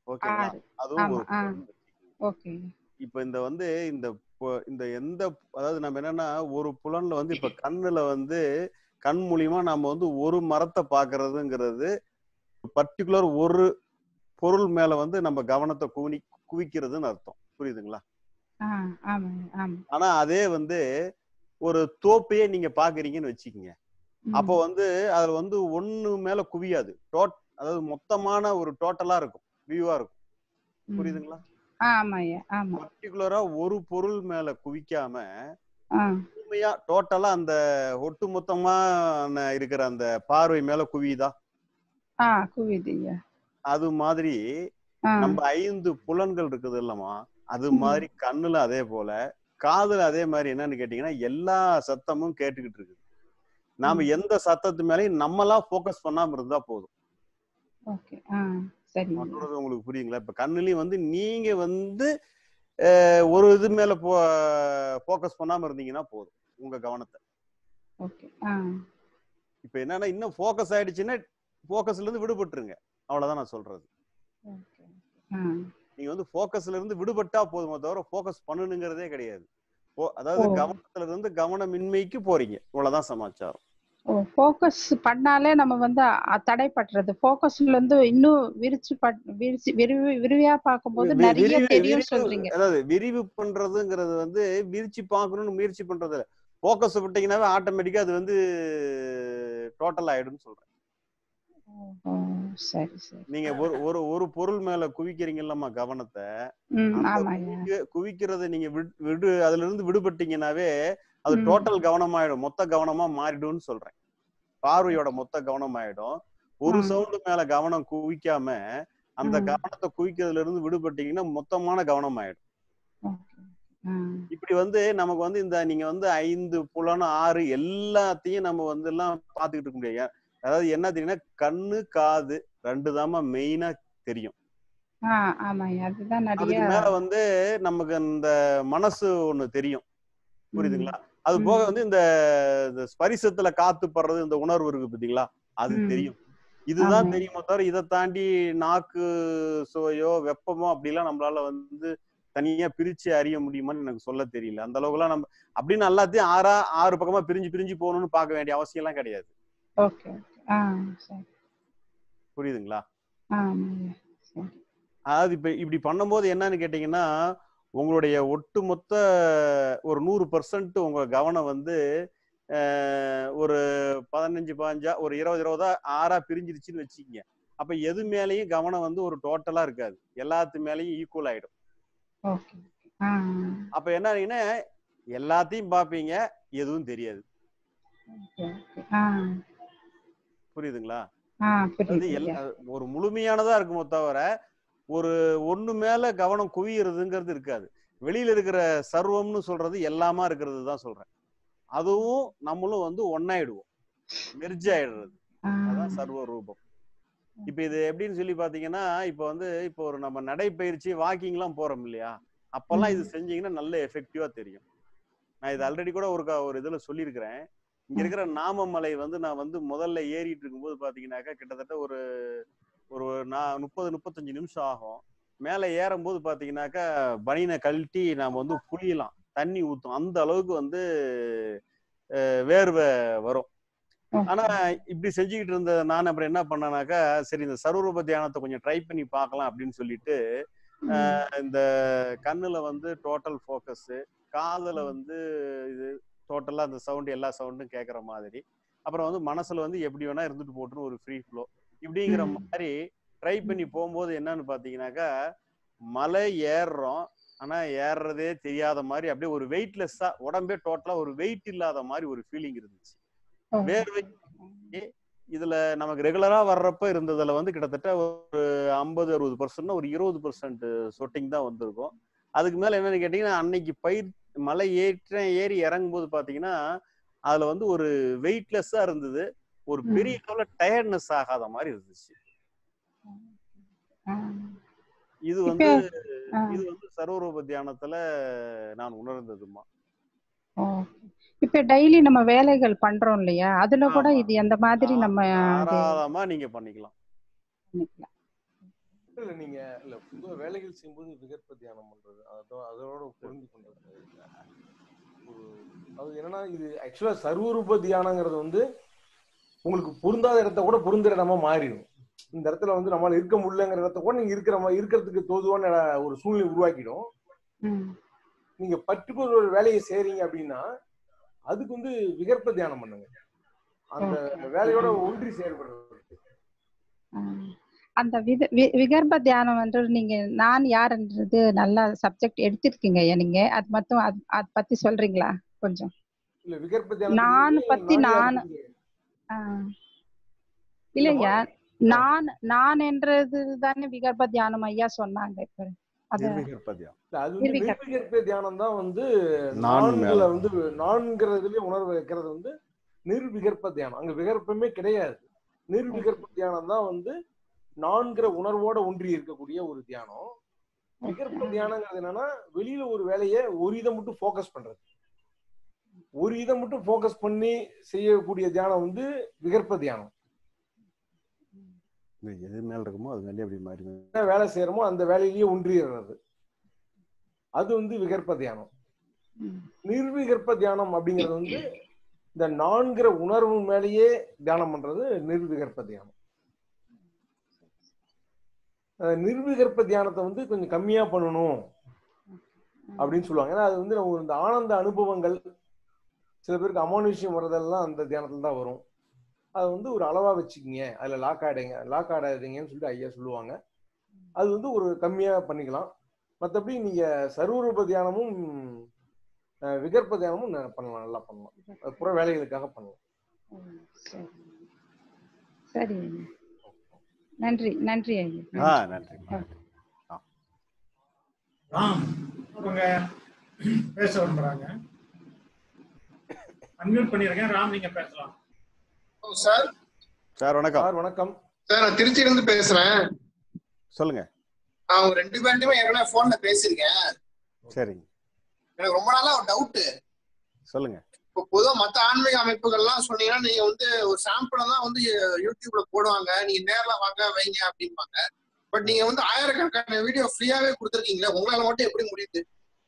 ஓகேங்களா ஆறு அதுவும் ஆமா ஒரு ஆ புலன் ஓகே இப்ப இந்த வந்து இந்த பொ- இந்த எந்த அதாவது நம்ம என்னன்னா ஒரு புலன்ல வந்து இப்ப கண்ணுல வந்து கண் மூலியமா நாம வந்து ஒரு மரத்தை பாக்குறதுங்கிறது பர்டிகுலர் ஒரு பொருள் மேல வந்து நம்ம கவனத்தை குவி குவிக்கிறதுன்னு அர்த்தம் புரியுதுங்களா ஆ ஆமாங்க ஆமா ஆனா அதே வந்து ஒரு தோப்பையே நீங்க பாக்குறீங்கன்னு வச்சுக்கோங்க அப்போ ம் வந்து அதுல வந்து ஒண்ணு மேல குவியாது டோட் அதாவது மொத்தமான ஒரு டோட்டலா இருக்கும் வியூவா இருக்கும் ம் புரியுதுங்களா ஆமாய்யா ஆமா பர்டிகுலரா ஒரு பொருள் மேல குவிக்காம ஆ முழுமையா டோட்டலா அந்த ஒட்டு மொத்தமா இருக்கிற அந்த பார்வை மேல குவியுதா ஆ குவிதுய்யா அது மாதிரி ஆ நம்ம ஐந்து புலன்கள் இருக்குது இல்லம்மா அது ம் மாதிரி கண்ணுல அதே போல காதுல அதே மாதிரி என்னன்னு கேட்டீங்கன்னா எல்லா சத்தமும் கேட்டுக்கிட்டு இருக்குது நாம ம் எந்த சத்தத்து மேலயும் நம்மளா ஃபோக்கஸ் பண்ணாம இருந்தா போதும் ஓகே ஆ சரிங்க நான் சொல்றது உங்களுக்கு புரியுங்களா இப்ப கண்ணுலயும் வந்து நீங்க வந்து அஹ், ஒரு இது மேல போ ஃபோக்கஸ் பண்ணாம இருந்தீங்கன்னா போதும் உங்க கவனத்தை ஓகே ஆ இப்ப என்னன்னா இன்னும் ஃபோக்கஸ் ஆயிடுச்சுன்னா ஃபோக்கஸ்ல இருந்து விடுபட்டுருங்க அவ்வளவுதான் நான் சொல்றது ஓகே ஆ நீங்க வந்து ஃபோக்கஸ்ல இருந்து விடுபட்டா போதுமே தவிர ஃபோக்கஸ் பண்ணணுங்கிறதே கிடையாது ஓ- அதாவது ஓ கவனத்துல இருந்து கவனமின்மைக்கு போறீங்க இவ்வளவுதான் சமாச்சாரம் ஓ ஃபோக்கஸ் பண்ணாலே நம்ம வந்து அ- தடைப்பட்டுறது ஃபோக்கஸ்ல இருந்து இன்னும் விரிச்சு பட் விரிச்சு விரிவு விரிவியா பார்க்கும்போது வி- நிறைய விரிவு தெரியும் விரிவு சொல்றீங்க அதாவது விரிவு பண்றதுங்கிறது வந்து விரிச்சு பார்க்கணும்னு முயற்சி பண்றது இல்ல ஃபோக்கஸ் விட்டீங்கன்னாவே ஆட்டோமேட்டிக்கா அது வந்து டோட்டல் ஆயிடும்னு சொல்றேன் ஓ சரி சரி நீங்க ஒரு ஒரு ஒரு பொருள் மேல குவிக்கிறீங்கல்லம்மா கவனத்தை ம் அந்த ஆமாய்யா குவிக்க குவிக்கிறத நீங்க விடு விடு அதுல இருந்து விடுபட்டீங்கன்னாவே அது ம் டோட்டல் கவனமாயிடும் மொத்த கவனமா மாறிடும்னு சொல்றேன் பார்வையோட மொத்த கவனமாயிடும் ஒரு ஆ சவுண்டு மேல கவனம் குவிக்காம அந்த ம் கவனத்தை குவிக்கிறதுல இருந்து விடுபட்டீங்கன்னா மொத்தமான கவனம் ஆயிடும் ஓகே ஆ இப்படி வந்து நமக்கு வந்து இந்த நீங்க வந்து ஐந்து புலன் ஆறு எல்லாத்தையும் நம்ம வந்து எல்லாம் பாத்துக்கிட்டு இருக்க முடியாது அதாவது என்ன தெரியும்னா கண்ணு காது ரெண்டு தாம்மா மெயினா தெரியும் ஆ ஆமாய்யா அதுதான் நிறைய அதுக்கு மேல வந்து நமக்கு இந்த மனசு ஒண்ணு தெரியும் ம் புரியுதுங்களா அது போக ம் வந்து இந்த இந்த ஸ்பரிசத்துல காத்து படுறது இந்த உணர்வு இருக்கு பாத்தீங்களா அது ம் தெரியும் இதுதான் ஆமா தெரியுமோ தவிர இதை தாண்டி நாக்கு சுவையோ வெப்பமோ அப்படிலாம் நம்மளால வந்து தனியா பிரிச்சு அறிய முடியுமான்னு எனக்கு சொல்ல தெரியல அந்த அளவுக்குலாம் நம்ம அப்படின்னு எல்லாத்தையும் ஆறா ஆறு பக்கமா பிரிஞ்சு பிரிஞ்சு போகணும்னு பார்க்க வேண்டிய அவசியம் எல்லாம் கிடையாது ஓகே ஓகே ஆ சரி புரியுதுங்களா ஆமாய்யா சரி அதாவது இப்ப இப்படி பண்ணும்போது என்னன்னு கேட்டீங்கன்னா உங்களுடைய ஒட்டுமொத்த ஒரு நூறு பர்சன்ட் உங்க கவனம் வந்து அஹ், ஒரு பதினஞ்சு பதினஞ்சா ஒரு இருபது இருபதா ஆறா பிரிஞ்சிருச்சுன்னு வச்சுக்கோங்க அப்ப எது மேலேயும் கவனம் வந்து ஒரு டோட்டலா இருக்காது எல்லாத்து மேலேயும் ஈக்குவல் ஆயிடும் ஓகே ஆ அப்ப என்ன ஆகுதுன்னா எல்லாத்தையும் பார்ப்பீங்க எதுவும் தெரியாது ஓகே ஓகே ஆ புரியுதுங்களா ஆ அதாவது புரியுது எல் ஐயா ஒரு முழுமையானதா இருக்குமோ தவிர ஒரு ஒண்ணு மேல கவனம் குவியறதுங்கிறது இருக்காது வெளியில இருக்கிற சர்வம்னு சொல்றது எல்லாமா இருக்கிறது தான் சொல்றேன் அதுவும் நம்மளும் வந்து ஒன்னாயிடுவோம் மெர்ஜ் ஆயிடுறது ஆ அதான் சர்வ ரூபம் இப்ப இது எப்படின்னு சொல்லி பாத்தீங்கன்னா இப்ப வந்து இப்போ ஒரு நம்ம நடைப்பயிற்சி வாக்கிங் எல்லாம் போறோம் இல்லையா அப்பெல்லாம் இது ம் செஞ்சீங்கன்னா நல்ல எஃபெக்டிவா தெரியும் நான் இது ஆல்ரெடி கூட ஒரு க- ஒரு இதுல சொல்லியிருக்கிறேன் இங்க ம் இருக்கிற நாமமலை வந்து நான் வந்து முதல்ல ஏறிட்டு இருக்கும்போது பாத்தீங்கன்னாக்கா கிட்டத்தட்ட ஒரு ஒரு நான் முப்பது முப்பத்தஞ்சு நிமிஷம் ஆகும் மேலே ஏறும்போது பாத்தீங்கன்னாக்கா பனியனை கழட்டி நாம வந்து புளியலாம் தண்ணி ஊத்தும் அந்த அளவுக்கு வந்து அஹ், வேர்வை வரும் ஆனா ஓகே இப்படி செஞ்சுக்கிட்டு இருந்த நான் அப்புறம் என்ன பண்ணேனாக்கா சரி இந்த சர்வரூப தியானத்தை கொஞ்சம் ட்ரை பண்ணி பார்க்கலாம் அப்படின்னு சொல்லிட்டு ம் அஹ், இந்த கண்ணுல வந்து டோட்டல் ஃபோக்கஸ் காதுல வந்து இது டோட்டலா அந்த சவுண்ட் எல்லா சவுண்டும் கேட்குற மாதிரி அப்புறம் வந்து மனசுல வந்து எப்படி வேணா இருந்துட்டு போட்டுன்னு ஒரு ஃப்ரீ ஃப்ளோ இப்படிங்கிற ம் மாதிரி ட்ரை பண்ணி போகும்போது என்னன்னு பாத்தீங்கன்னாக்கா மலை ஏறுறோம் ஆனா ஏறுறதே தெரியாத மாதிரி அப்படியே ஒரு வெயிட்லெஸ்ஸா உடம்பே டோட்டலா ஒரு வெயிட் இல்லாத மாதிரி ஒரு ஃபீலிங் இருந்துச்சு ஓகே வேர்வை இதுல நமக்கு ரெகுலரா வர்றப்ப இருந்ததுல வந்து கிட்டத்தட்ட ஒரு ஐம்பது அறுபது பர்சன்ட் ஒரு இருபது பர்சன்ட் சொட்டிங் தான் வந்திருக்கும் அதுக்கு மேல என்னன்னு கேட்டீங்கன்னா அன்னைக்கு பயிர் மலை ஏற்ற ஏறி இறங்கும் போது பாத்தீங்கன்னா அதுல வந்து ஒரு வெயிட்லெஸ்ஸா இருந்தது ஒரு ம் பெரிய அளவுல டயர்ட்னஸ் ஆகாத மாதிரி இருந்துச்சு ஆ இது இப்ப வந்து ஆ இது வந்து சர்வரூப தியானத்துல நான் உணர்ந்ததுமா ஓ இப்ப டெய்லி நம்ம வேலைகள் பண்றோம் இல்லையா அதுல கூட ஆமா இது எந்த மாதிரி தா- நம்ம அது தாராளமா நீங்க பண்ணிக்கலாம் பண்ணிக்கலாம் இல்ல நீங்க இல்ல பொதுவா வேலைகள் செய்யும்போது விகற்ப தியானம் பண்றது அதோ அதோட பொருந்தி கொண்டது ஒரு அது என்னன்னா இது ஆக்சுவலா சர்வரூப தியானங்கிறது வந்து உங்களுக்கு பொருந்தாத இடத்த கூட பொருந்துற இடமா மாறிடும் இந்த இடத்துல வந்து நம்மளால இருக்க முடியலங்கிற இடத்த கூட நீங்க இருக்கிற மாதிரி இருக்கிறதுக்கு தோதுவான இட- ஒரு சூழ்நிலை உருவாக்கிடும் ம் நீங்க பர்டிகுலர் ஒரு வேலையை செய்றீங்க அப்படின்னா அதுக்கு வந்து விகற்ப தியானம் பண்ணுங்க அந்த Okay. வேலையோட ஒன்றி செயல்படுறது ஆ. அந்த வித வி- விகர்ப தியானம் வந்து நீங்க நான் யாருன்றது நல்லா சப்ஜெக்ட் எடுத்திருக்கீங்க ஐயா நீங்க அது மட்டும் அது அது பத்தி சொல்றீங்களா கொஞ்சம் இல்ல விகற்ப தியானம் நான் பத்தி நான் ஆ. இல்லைங்க நான் நான் என்றது தானே விகர்ப தியானம் ஐயா சொன்னாங்க இப்ப அத நிர்விகற்ப தியானம் இல்ல, அது வந்து நிர்விகற்ப. நிர்விகற்ப தியானம் தான் வந்து நான் நான்குல மேல. வந்து நான்கிறதுலயே உணர்வு வைக்கிறது வந்து நிர்விகற்ப தியானம் அங்க விகற்பமே கிடையாது நிர்விகற்ப தியானம் தான் வந்து நான்கிற உணர்வோட ஒன்றி இருக்கக்கூடிய ஒரு தியானம் விகற்ப தியானங்கிறது என்னன்னா வெளியில ஒரு வேலையை ஒரு இதை மட்டும் ஃபோக்கஸ் பண்றது ஒரு இதை மட்டும் ஃபோக்கஸ் பண்ணி செய்யக்கூடிய தியானம் வந்து விகற்ப தியானம் இது எது மேல இருக்குமோ அது மேலே அப்படி மாறி என்ன வேலை செய்யறோமோ அந்த வேலையிலேயே ஒன்றிடுறது அது வந்து விகற்ப தியானம் ம். நிர்விகற்ப தியானம் அப்படிங்கிறது வந்து இந்த நான்கிற உணர்வு மேலேயே தியானம் பண்றது நிர்விகற்ப தியானம் அஹ் நிர்விகற்ப தியானத்தை வந்து கொஞ்சம் கம்மியா பண்ணணும் அப்படின்னு சொல்லுவாங்க ஏன்னா அது வந்து நம்ம இந்த ஆனந்த அனுபவங்கள் சில பேருக்கு அமானுஷ்யம் வர்றதெல்லாம் அந்த தியானத்துல தான் வரும் அது வந்து ஒரு அளவா வச்சுக்கிங்க அதுல லாக் ஆயிடுங்க லாக் ஆடாதீங்கன்னு சொல்லிட்டு ஐயா சொல்லுவாங்க அது வந்து ஒரு கம்மியா பண்ணிக்கலாம் மற்றபடி நீங்க சர்வரூப தியானமும் அஹ், விகற்ப தியானமும் ந- பண்ணலாம் நல்லா பண்ணலாம் அது புற வேலைகளுக்காக பண்ணலாம் ம், சரி சரி ஐயா நன்றி நன்றி ஐயா ஆ நன்றி. நன்றி ராம் அவங்க பேச விரும்புறாங்க அன்மியூட் பண்ணிருக்கேன் ராம் நீங்க பேசலாம் சார் சார் வணக்கம் சார் வணக்கம் சார் நான் திருச்சியில இருந்து பேசுறேன் சொல்லுங்க நான் அவங்க ரெண்டு பேர்ட்டுமே ஏற்கனவே போன்ல பேசியிருக்கேன் சரிங்க எனக்கு ரொம்ப நாளா ஒரு டவுட் சொல்லுங்க இப்போ பொதுவா மத்த ஆன்மீக அமைப்புகள்லாம் சொன்னீங்கன்னா நீங்க வந்து ஒரு சாம்பிள தான் வந்து யூடியூப்ல போடுவாங்க நீங்க நேர்ல வாங்க வைங்க அப்படிம்பாங்க பட் நீங்க வந்து ஆயிரக்கணக்கான வீடியோ ஃப்ரீயாவே கொடுத்துருக்கீங்களே உங்களால மட்டும் எப்படி முடியுது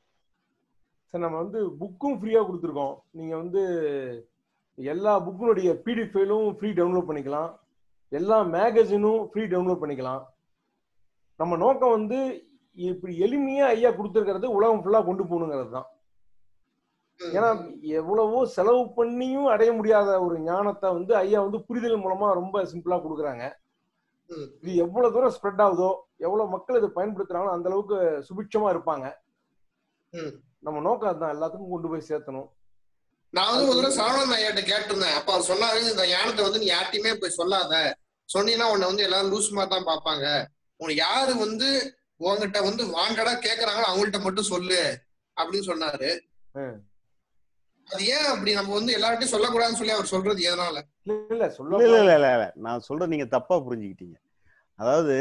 சார் நம்ம வந்து புக்கும் ஃப்ரீயா கொடுத்துருக்கோம் நீங்க வந்து எல்லா புக்கினுடைய பிடிஎஃப் ஃபைலும் ஃப்ரீ டவுன்லோட் பண்ணிக்கலாம் எல்லா மேகசினும் ஃப்ரீ டவுன்லோட் பண்ணிக்கலாம் நம்ம நோக்கம் வந்து இப்படி எளிமையா ஐயா கொடுத்துருக்கிறது உலகம் ஃபுல்லா கொண்டு போகணுங்கிறது தான் ஏன்னா எவ்வளவோ செலவு பண்ணியும் அடைய முடியாத ஒரு ஞானத்தை வந்து ஐயா வந்து புரிதல் மூலமா ரொம்ப சிம்பிளா கொடுக்குறாங்க ம். இது எவ்வளவு தூரம் ஸ்ப்ரெட் ஆகுதோ எவ்வளவு மக்கள் இதை பயன்படுத்துறாங்களோ அந்த அளவுக்கு சுபிட்சமா இருப்பாங்க ம். நம்ம நோக்கம் அதுதான் எல்லாத்துக்கும் கொண்டு போய் சேர்த்தணும் நான் வந்து ஒரு தடவை சரவணன் ஐயாட்ட கேட்டிருந்தேன் அப்ப அவர் சொன்னாரு இந்த ஞானத்தை வந்து நீ யார்ட்டையுமே போய் சொல்லாத சொன்னீங்கன்னா உன்னை வந்து எல்லாரும் லூஸ் மாதிரி தான் பார்ப்பாங்க உன்னை யாரு வந்து உன்கிட்ட வந்து வாண்டடா கேக்குறாங்களோ அவங்கள்ட்ட மட்டும் சொல்லு அப்படின்னு சொன்னாரு ம். அது ஏன் அப்படி நம்ம வந்து எல்லார்ட்டையும் சொல்லக்கூடாதுன்னு சொல்லி அவர் சொல்றது எதனால இல்ல இல்ல இல்ல சொல்ல இல்ல இல்ல இல்ல இல்ல நான் சொல்றது நீங்க தப்பா புரிஞ்சுக்கிட்டீங்க அதாவது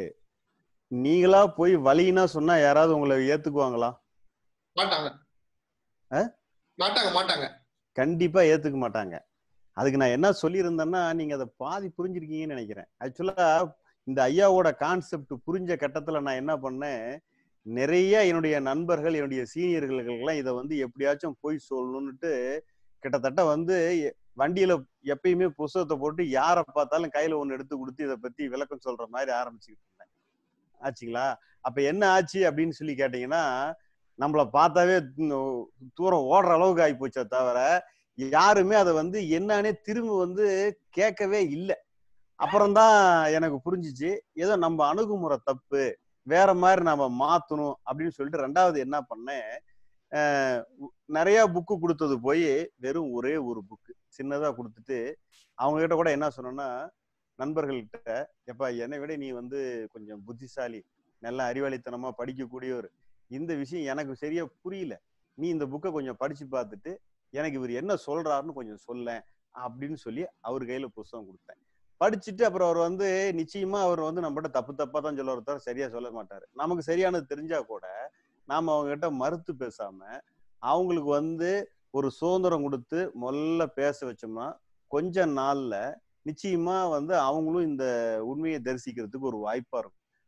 நீங்களா போய் வலின்னா சொன்னா யாராவது உங்களை ஏத்துக்குவாங்களா மாட்டாங்க ஆ? மாட்டாங்க மாட்டாங்க கண்டிப்பா ஏத்துக்க மாட்டாங்க அதுக்கு நான் என்ன சொல்லியிருந்தேன்னா நீங்க அதை பாதி புரிஞ்சிருக்கீங்கன்னு நினைக்கிறேன் ஆக்சுவலா இந்த ஐயாவோட கான்செப்ட் புரிஞ்ச கட்டத்துல நான் என்ன பண்ணேன் நிறைய என்னுடைய நண்பர்கள் என்னுடைய சீனியர்களுக்கெல்லாம் இதை வந்து எப்படியாச்சும் போய் சொல்லணும்னுட்டு கிட்டத்தட்ட வந்து எ- வண்டியில எப்பயுமே புஸ்தகத்தை போட்டு யாரை பார்த்தாலும் கையில ஒண்ணு எடுத்து கொடுத்து இதை பத்தி விளக்கம் சொல்ற மாதிரி ஆரம்பிச்சுக்கிட்டு இருந்தேன் ஆச்சுங்களா அப்ப என்ன ஆச்சு அப்படின்னு சொல்லி கேட்டீங்கன்னா நம்மள பார்த்தாவே து- தூரம் ஓடுற அளவுக்கு ஆகி போச்சே தவிர யாருமே அதை வந்து என்னன்னே திரும்ப வந்து கேட்கவே இல்லை அப்புறம்தான் எனக்கு புரிஞ்சிச்சு ஏதோ நம்ம அணுகுமுறை தப்பு வேற மாதிரி நாம மாத்தணும் அப்படின்னு சொல்லிட்டு ரெண்டாவது என்ன பண்ணேன் அஹ் உ- நிறைய புக்கு கொடுத்தது போய் வெறும் ஒரே ஒரு புக்கு சின்னதா கொடுத்துட்டு அவங்க கிட்ட கூட என்ன சொன்னேன்னா நண்பர்கள்கிட்ட எப்பா என்னை விட நீ வந்து கொஞ்சம் புத்திசாலி நல்ல அறிவாளித்தனமா படிக்கக்கூடியவர் இந்த விஷயம் எனக்கு சரியா புரியல நீ இந்த புக்கை கொஞ்சம் படிச்சு பார்த்துட்டு எனக்கு இவர் என்ன சொல்றாருன்னு கொஞ்சம் சொல்லேன் அப்படின்னு சொல்லி அவர் கையில புஸ்தகம் கொடுத்தேன் படிச்சுட்டு அப்புறம் அவர் வந்து நிச்சயமா அவர் வந்து நம்மகிட்ட தப்பு தப்பா தான் சொல்லுவார் தவிர சரியா சொல்ல மாட்டாரு நமக்கு சரியானது தெரிஞ்சா கூட நாம அவங்க கிட்ட மறுத்து பேசாம அவங்களுக்கு வந்து ஒரு சுதந்திரம் கொடுத்து முதல்ல பேச வச்சோம்னா கொஞ்ச நாள்ல நிச்சயமா வந்து அவங்களும் இந்த உண்மையை தரிசிக்கிறதுக்கு ஒரு வாய்ப்பா இருக்கும்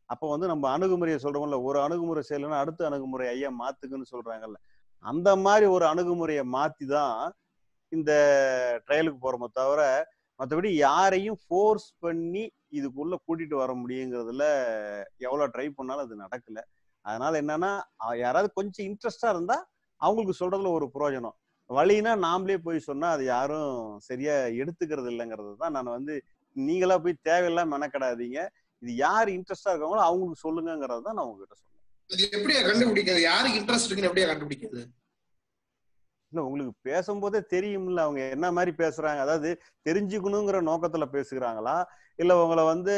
அப்போ வந்து நம்ம அணுகுமுறையை சொல்றோம்ல ஒரு அணுகுமுறை செய்யலைன்னா அடுத்த அணுகுமுறை ஐயா மாத்துக்குன்னு சொல்றாங்கல்ல அந்த மாதிரி ஒரு அணுகுமுறையை மாத்தி தான் இந்த ட்ரையலுக்கு போறோமே தவிர மற்றபடி யாரையும் ஃபோர்ஸ் பண்ணி இதுக்குள்ள கூட்டிட்டு வர முடியுங்கிறதுல எவ்வளவு ட்ரை பண்ணாலும் அது நடக்கல அதனால என்னன்னா அ- யாராவது கொஞ்சம் இன்ட்ரெஸ்டா இருந்தா அவங்களுக்கு சொல்றதுல ஒரு பிரயோஜனம் வழினா நாமளே போய் சொன்னா அது யாரும் சரியா எடுத்துக்கிறது இல்லைங்கிறது தான் நான் வந்து நீங்களா போய் தேவையில்லாம மெனக்கடாதீங்க இது யார் இன்ட்ரெஸ்டா இருக்காங்களோ அவங்களுக்கு சொல்லுங்கிறது தான் நான் உங்ககிட்ட சொன்னேன் இது எப்படியா கண்டுபிடிக்கிறது யாருக்கு இன்ட்ரெஸ்ட் இருக்குன்னு எப்படியா கண்டுபிடிக்கிறது இல்ல உங்களுக்கு பேசும்போதே தெரியும்ல அவங்க என்ன மாதிரி பேசுறாங்க அதாவது தெரிஞ்சுக்கணுங்கிற நோக்கத்துல பேசுகிறாங்களா இல்ல உங்களை வந்து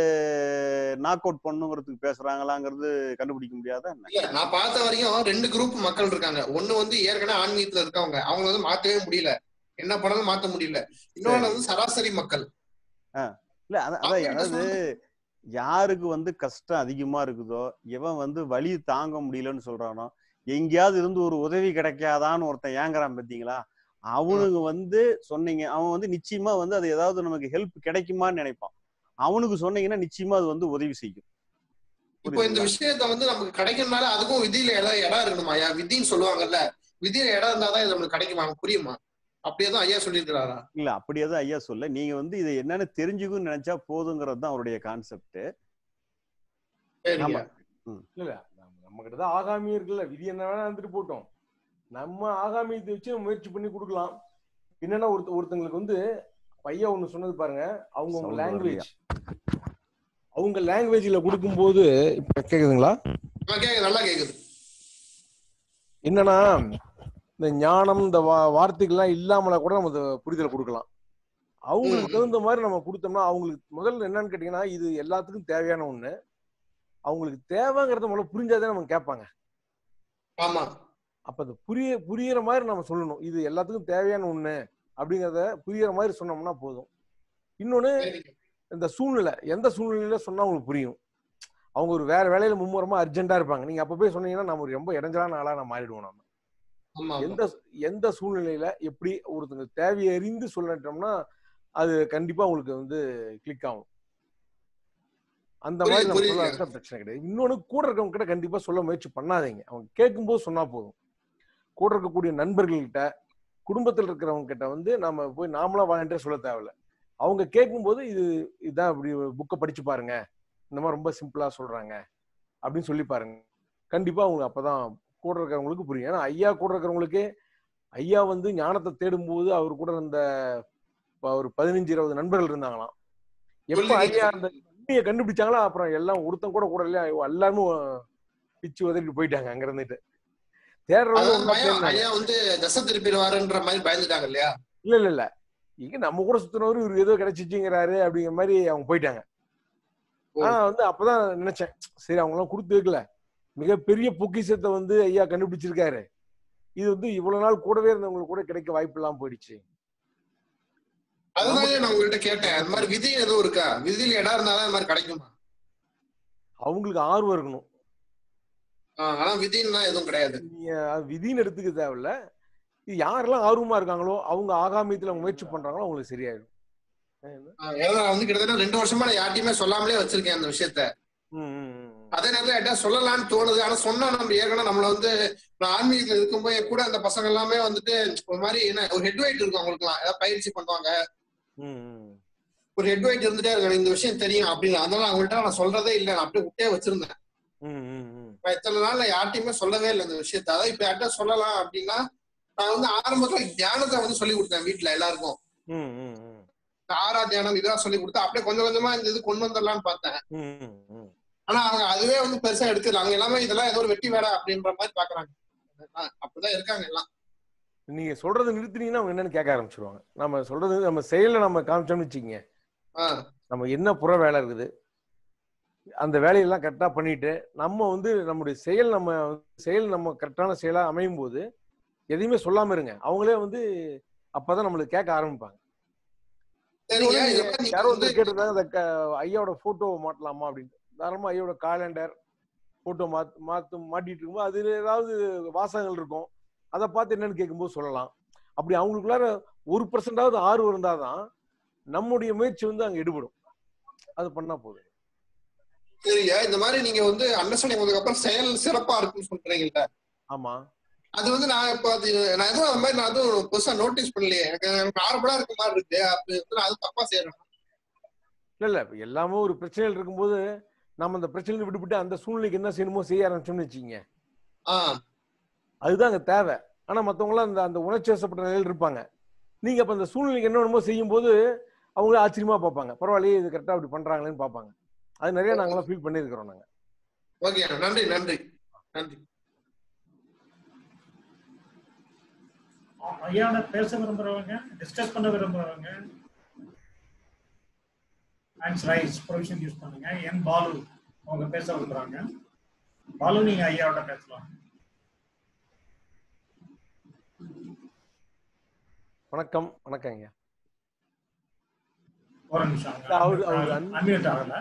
நாக் அவுட் பண்ணுங்கிறதுக்கு பேசுறாங்களாங்கிறது கண்டுபிடிக்க முடியாதா என்ன இல்ல நான் பார்த்த வரைக்கும் ரெண்டு குரூப் மக்கள் இருக்காங்க ஒண்ணு வந்து ஏற்கனவே ஆன்மீகத்துல இருக்கவங்க அவங்க வந்து மாத்தவே முடியல என்ன பண்ணாலும் மாத்த முடியல இன்னொன்னு வந்து சராசரி மக்கள் இல்ல அத- அவங்க அதான் என்ன அதாவது யாருக்கு வந்து கஷ்டம் அதிகமா இருக்குதோ எவன் வந்து வலி தாங்க முடியலன்னு சொல்றானோ எங்கேயாவது இருந்து ஒரு உதவி கிடைக்காதான்னு ஒருத்தன் ஏங்குறான் பாத்தீங்களா அவனுக்கு வந்து சொன்னீங்க அவன் வந்து நிச்சயமா வந்து அது ஏதாவது நமக்கு ஹெல்ப் கிடைக்குமான்னு நினைப்பான் அவனுக்கு சொன்னீங்கன்னா நிச்சயமா அது வந்து உதவி செய்யும் இப்போ இந்த விஷயத்த வந்து நமக்கு கிடைக்கணும்னால அதுக்கும் விதியில இடம் இடம் இருக்கணுமாயா விதின்னு சொல்லுவாங்கல்ல விதியில இடம் இருந்தாதான் இது நமக்கு கிடைக்குமா புரியுமா அப்படியே தான் ஐயா சொல்லியிருக்கிறாரா இல்ல அப்படியே தான் ஐயா சொல்ல நீங்க வந்து இது என்னன்னு தெரிஞ்சுக்கணும்னு நினைச்சா போதுங்கிறது தான் அவருடைய கான்செப்ட் சரிங்க ஆமா இல்ல இல்ல நம்ம கிட்ட தான் ஆகாமியம் இருக்குல்ல விதி என்ன வேணா இருந்துட்டு போட்டோம் நம்ம ஆகாமியத்தை வச்சு நம்ம முயற்சி பண்ணி கொடுக்கலாம் என்னன்னா ஒருத்த ஒருத்தங்களுக்கு வந்து பையா ஒண்ணு சொன்னது பாருங்க அவங்க உங்க Sound லாங்குவேஜ் அவங்க லாங்குவேஜ்ல கொடுக்கும்போது இப்ப கேக்குதுங்களா ஆ, கேக்குது நல்லா கேக்குது என்னன்னா இந்த ஞானம் இந்த வா- வார்த்தைகள்லாம் இல்லாமல கூட நம்ம இத புரிதல் கொடுக்கலாம் அவங்களுக்கு ம். தகுந்த மாதிரி நம்ம கொடுத்தோம்னா அவங்களுக்கு முதல்ல என்னன்னு கேட்டீங்கன்னா இது எல்லாத்துக்கும் தேவையான ஒண்ணு அவங்களுக்கு தேவைங்கிறத முதல்ல புரிஞ்சாதான் நம்ம கேட்பாங்க ஆமா அப்ப அது புரிய புரியுற மாதிரி நம்ம சொல்லணும் இது எல்லாத்துக்கும் தேவையான ஒண்ணு அப்படிங்கறத புரியுற மாதிரி சொன்னோம்னா போதும் இன்னொன்னு சரிங்க இந்த சூழ்நிலை எந்த சூழ்நிலையில சொன்னா உங்களுக்கு புரியும் அவங்க ஒரு வேற வேலையில மும்முரமா அர்ஜென்ட்டா இருப்பாங்க நீங்க அப்ப போய் சொன்னீங்கன்னா நம்ம ஒரு ரொம்ப இடைஞ்சலான ஆளா நான் மாறிடுவோம் நம்ம ஆமா ஆமா எந்த எந்த சூழ்நிலையில எப்படி ஒருத்தங்க தேவையை அறிந்து சொல்லிட்டோம்னா அது கண்டிப்பா உங்களுக்கு வந்து கிளிக் ஆகும் அந்த மாதிரி புரியுது நம்ம புரியுது சொல்லாத பிரச்சனை கிடையாது இன்னொன்னு கூட இருக்கவங்க கிட்ட கண்டிப்பா சொல்ல முயற்சி பண்ணாதீங்க அவங்க கேட்கும்போது சொன்னா போதும் கூட இருக்கக்கூடிய நண்பர்கள்கிட்ட குடும்பத்தில் இருக்கிறவங்க கிட்ட வந்து நம்ம போய் நாமளா வாலண்டியர் சொல்ல தேவையில்ல அவங்க கேட்கும்போது இது இதான் இப்படி புக்கை படிச்சு பாருங்க இந்த மாதிரி ரொம்ப சிம்பிளா சொல்றாங்க அப்படின்னு சொல்லி பாருங்க கண்டிப்பா அவங்க அப்பதான் கூட இருக்கிறவங்களுக்கு புரியும் ஏன்னா ஐயா கூட இருக்கிறவங்களுக்கு ஐயா வந்து ஞானத்தை தேடும்போது அவர் கூட இருந்த ப- ஒரு பதினஞ்சு இருபது நண்பர்கள் இருந்தாங்களாம் எப்ப சொல்லுங்க. ஐயா அந்த உண்மையை கண்டுபிடிச்சாங்களோ அப்புறம் எல்லாம் ஒருத்தன் கூட கூட இல்லையா எல்லாருமே பிச்சு உதறிட்டு போயிட்டாங்க அங்க இருந்துட்டு தேடுறவங்க அதாவது ஒண்ணா பயம் சேர்ந்தாங்க ஐயா வந்து தசை திருப்பிடுவாருன்ற மாதிரி பயந்துட்டாங்க இல்லையா இல்ல இல்ல இல்ல இங்க நம்ம கூட சுத்தினவரு இவர் ஏதோ கிடைச்சிச்சுங்கிறாரு அப்படிங்கிற மாதிரி அவங்க போயிட்டாங்க ஓ. ஆனா வந்து அப்பதான் நினைச்சேன் சரி அவங்க எல்லாம் கொடுத்து வைக்கல மிகப்பெரிய பொக்கிஷத்தை வந்து ஐயா கண்டுபிடிச்சிருக்காரு இது வந்து இவ்வளவு நாள் கூடவே இருந்தவங்களுக்கு கூட கிடைக்க வாய்ப்பு இல்லாம போயிடுச்சு அதுதான் நான் உங்ககிட்ட கேட்டேன் அந்த மாதிரி விதி எதுவும் இருக்கா விதியில இடம் இருந்தாதான் அந்த மாதிரி கிடைக்குமா அவங்களுக்கு ஆர்வம் இருக்கணும் ஆ, ஆனா விதின்னா எதுவும் கிடையாது நீங்க அது விதின்னு எடுத்துக்க தேவையில்ல இது யாரெல்லாம் ஆர்வமா இருக்காங்களோ அவங்க ஆகாமியத்துல அவங்க முயற்சி பண்றாங்களோ அவங்களுக்கு சரியாயிடும் ஆ, ஏன்னா நான் வந்து கிட்டத்தட்ட ரெண்டு வருஷமா நான் யார்ட்டையுமே சொல்லாமலே வச்சிருக்கேன் அந்த விஷயத்த ம், ம், ம். அதே நேரத்துல யார்ட்டா சொல்லலாம்னு தோணுது ஆனா சொன்னா நம்ம ஏற்கனவே நம்மள வந்து நான் ஆன்மீகத்துல இருக்கும்போது என் கூட அந்த பசங்க எல்லாமே வந்துட்டு ஒரு மாதிரி என்ன ஒரு ஹெட் வெயிட் இருக்கும் அவங்களுக்குலாம் ஏதாவது பயிற்சி பண்ணுவாங்க ம், ம். ஒரு ஹெட் வெயிட் இருந்துட்டே இருக்கும் இந்த விஷயம் தெரியும் அப்படின்னு அதனால அவங்கள்ட்ட நான் சொல்றதே இல்லை நான் அப்படியே விட்டே வச்சிருந்தேன் ம், ம், ம். நான் இத்தனை நாள் நான் யார்ட்டையுமே சொல்லவே இல்லை இந்த விஷயத்த அதான் இப்ப யார்ட்ட சொல்லலாம் அப்படின்னா நான் வந்து ஆரம்பத்துல தியானத்தை வந்து சொல்லி கொடுத்தேன் வீட்டுல எல்லாருக்கும் ம், ம், ம். இந்த ஆறா தியானம் இதெல்லாம் சொல்லி கொடுத்தா அப்படியே கொஞ்சம் கொஞ்சமா இந்த இது கொண்டு வந்துடலாம்னு பார்த்தேன் ம், ம், ம். ஆனா அவங்க அதுவே வந்து பெருசா எடுத்துக்கல அவங்க எல்லாமே இதெல்லாம் ஏதோ ஒரு வெட்டி வேலை அப்படின்ற மாதிரி பாக்குறாங்க அப்படிதான் இருக்காங்க எல்லாம் நீங்க சொல்றதை நிறுத்தினீங்கன்னா அவங்க என்னன்னு கேட்க ஆரம்பிச்சிருவாங்க நம்ம சொல்றது நம்ம செயல்ல நம்ம காமிச்சோம்னு வச்சுக்கோங்க ஆஹ் நம்ம என்ன புற வேலை இருக்குது அந்த வேலையெல்லாம் கரெக்டா பண்ணிட்டு நம்ம வந்து நம்முடைய செயல் நம்ம செயல் நம்ம கரெக்டான செயலா அமையும் போது எதையுமே சொல்லாம இருங்க அவங்களே வந்து அப்பதான் நம்மளுக்கு கேட்க ஆரம்பிப்பாங்க சரிங்க இன்னொன்னு இதெல்லாம் நீங்க யாரோ வந்து ஒருத்தர் கேட்டிருந்தாங்க அந்த க- ஐயாவோட போட்டோ மாட்டலாமா அப்படின்னு தாராளமா ஐயாவோட காலண்டர் போட்டோ மாத்து மாத்து மாட்டிட்டு இருக்கும்போது அதுல ஏதாவது வாசகங்கள் இருக்கும் அதை பார்த்து என்னன்னு கேட்கும்போது சொல்லலாம் அப்படி அவங்களுக்குள்ளார ஒரு பர்சன்டாவது ஆர்வம் இருந்தாதான் நம்முடைய முயற்சி வந்து அங்க எடுபடும் அது பண்ணா போதும் சரியா இந்த மாதிரி நீங்க வந்து அண்டர்ஸ்டாண்டிங் வந்ததுக்கு அப்புறம் செயல் சிறப்பா இருக்குன்னு சொல்றீங்கல்ல ஆமா அது வந்து நான் இப்ப அது நான் எதுவும் அந்த மாதிரி நான் எதுவும் பெருசா நோட்டீஸ் பண்ணலையே எனக்கு நார்மலா இருக்க மாதிரி இருக்கு அப்படி வந்து நான் அது தப்பா செய்யறேன் இல்ல இல்ல இப்ப எல்லாமே ஒரு பிரச்சனைகள் இருக்கும்போது நம்ம அந்த பிரச்சனையை விட்டுவிட்டு அந்த சூழ்நிலைக்கு என்ன செய்யணுமோ செய்ய ஆரம்பிச்சோம்னு வச்சுக்கீங்க ஆஹ் அதுதான் அங்க தேவை ஆனா மத்தவங்களாம் அந்த அந்த உணர்ச்சி வசப்பட்ட நிலையில் இருப்பாங்க நீங்க அப்ப அந்த சூழ்நிலைக்கு என்ன வேணுமோ செய்யும் போது அவங்களே ஆச்சரியமா பார்ப்பாங்க பரவாயில்லையே இது கரெக்டா அப்படி பண்றாங்களேன்னு பார்ப்பாங்க அது நிறைய நாங்களாம் ஃபீல் பண்ணியிருக்கிறோம் நாங்க ஓகே நன்றி நன்றி நன்றி ஐயாவோட பேச விரும்புறவங்க டிஸ்கஸ் பண்ண விரும்புறவங்க ஹேண்ட்ஸ் ரைஸ் ப்ரொவிஷன் யூஸ் பண்ணுங்க என் பாலு அவங்க பேச விரும்புறாங்க பாலு நீங்க ஐயாவோட பேசலாம் வணக்கம் வணக்கம் ஐயா ஒரு நிமிஷம் இல்ல, அவரு- அவரு un- அன்மியூட் ஆகல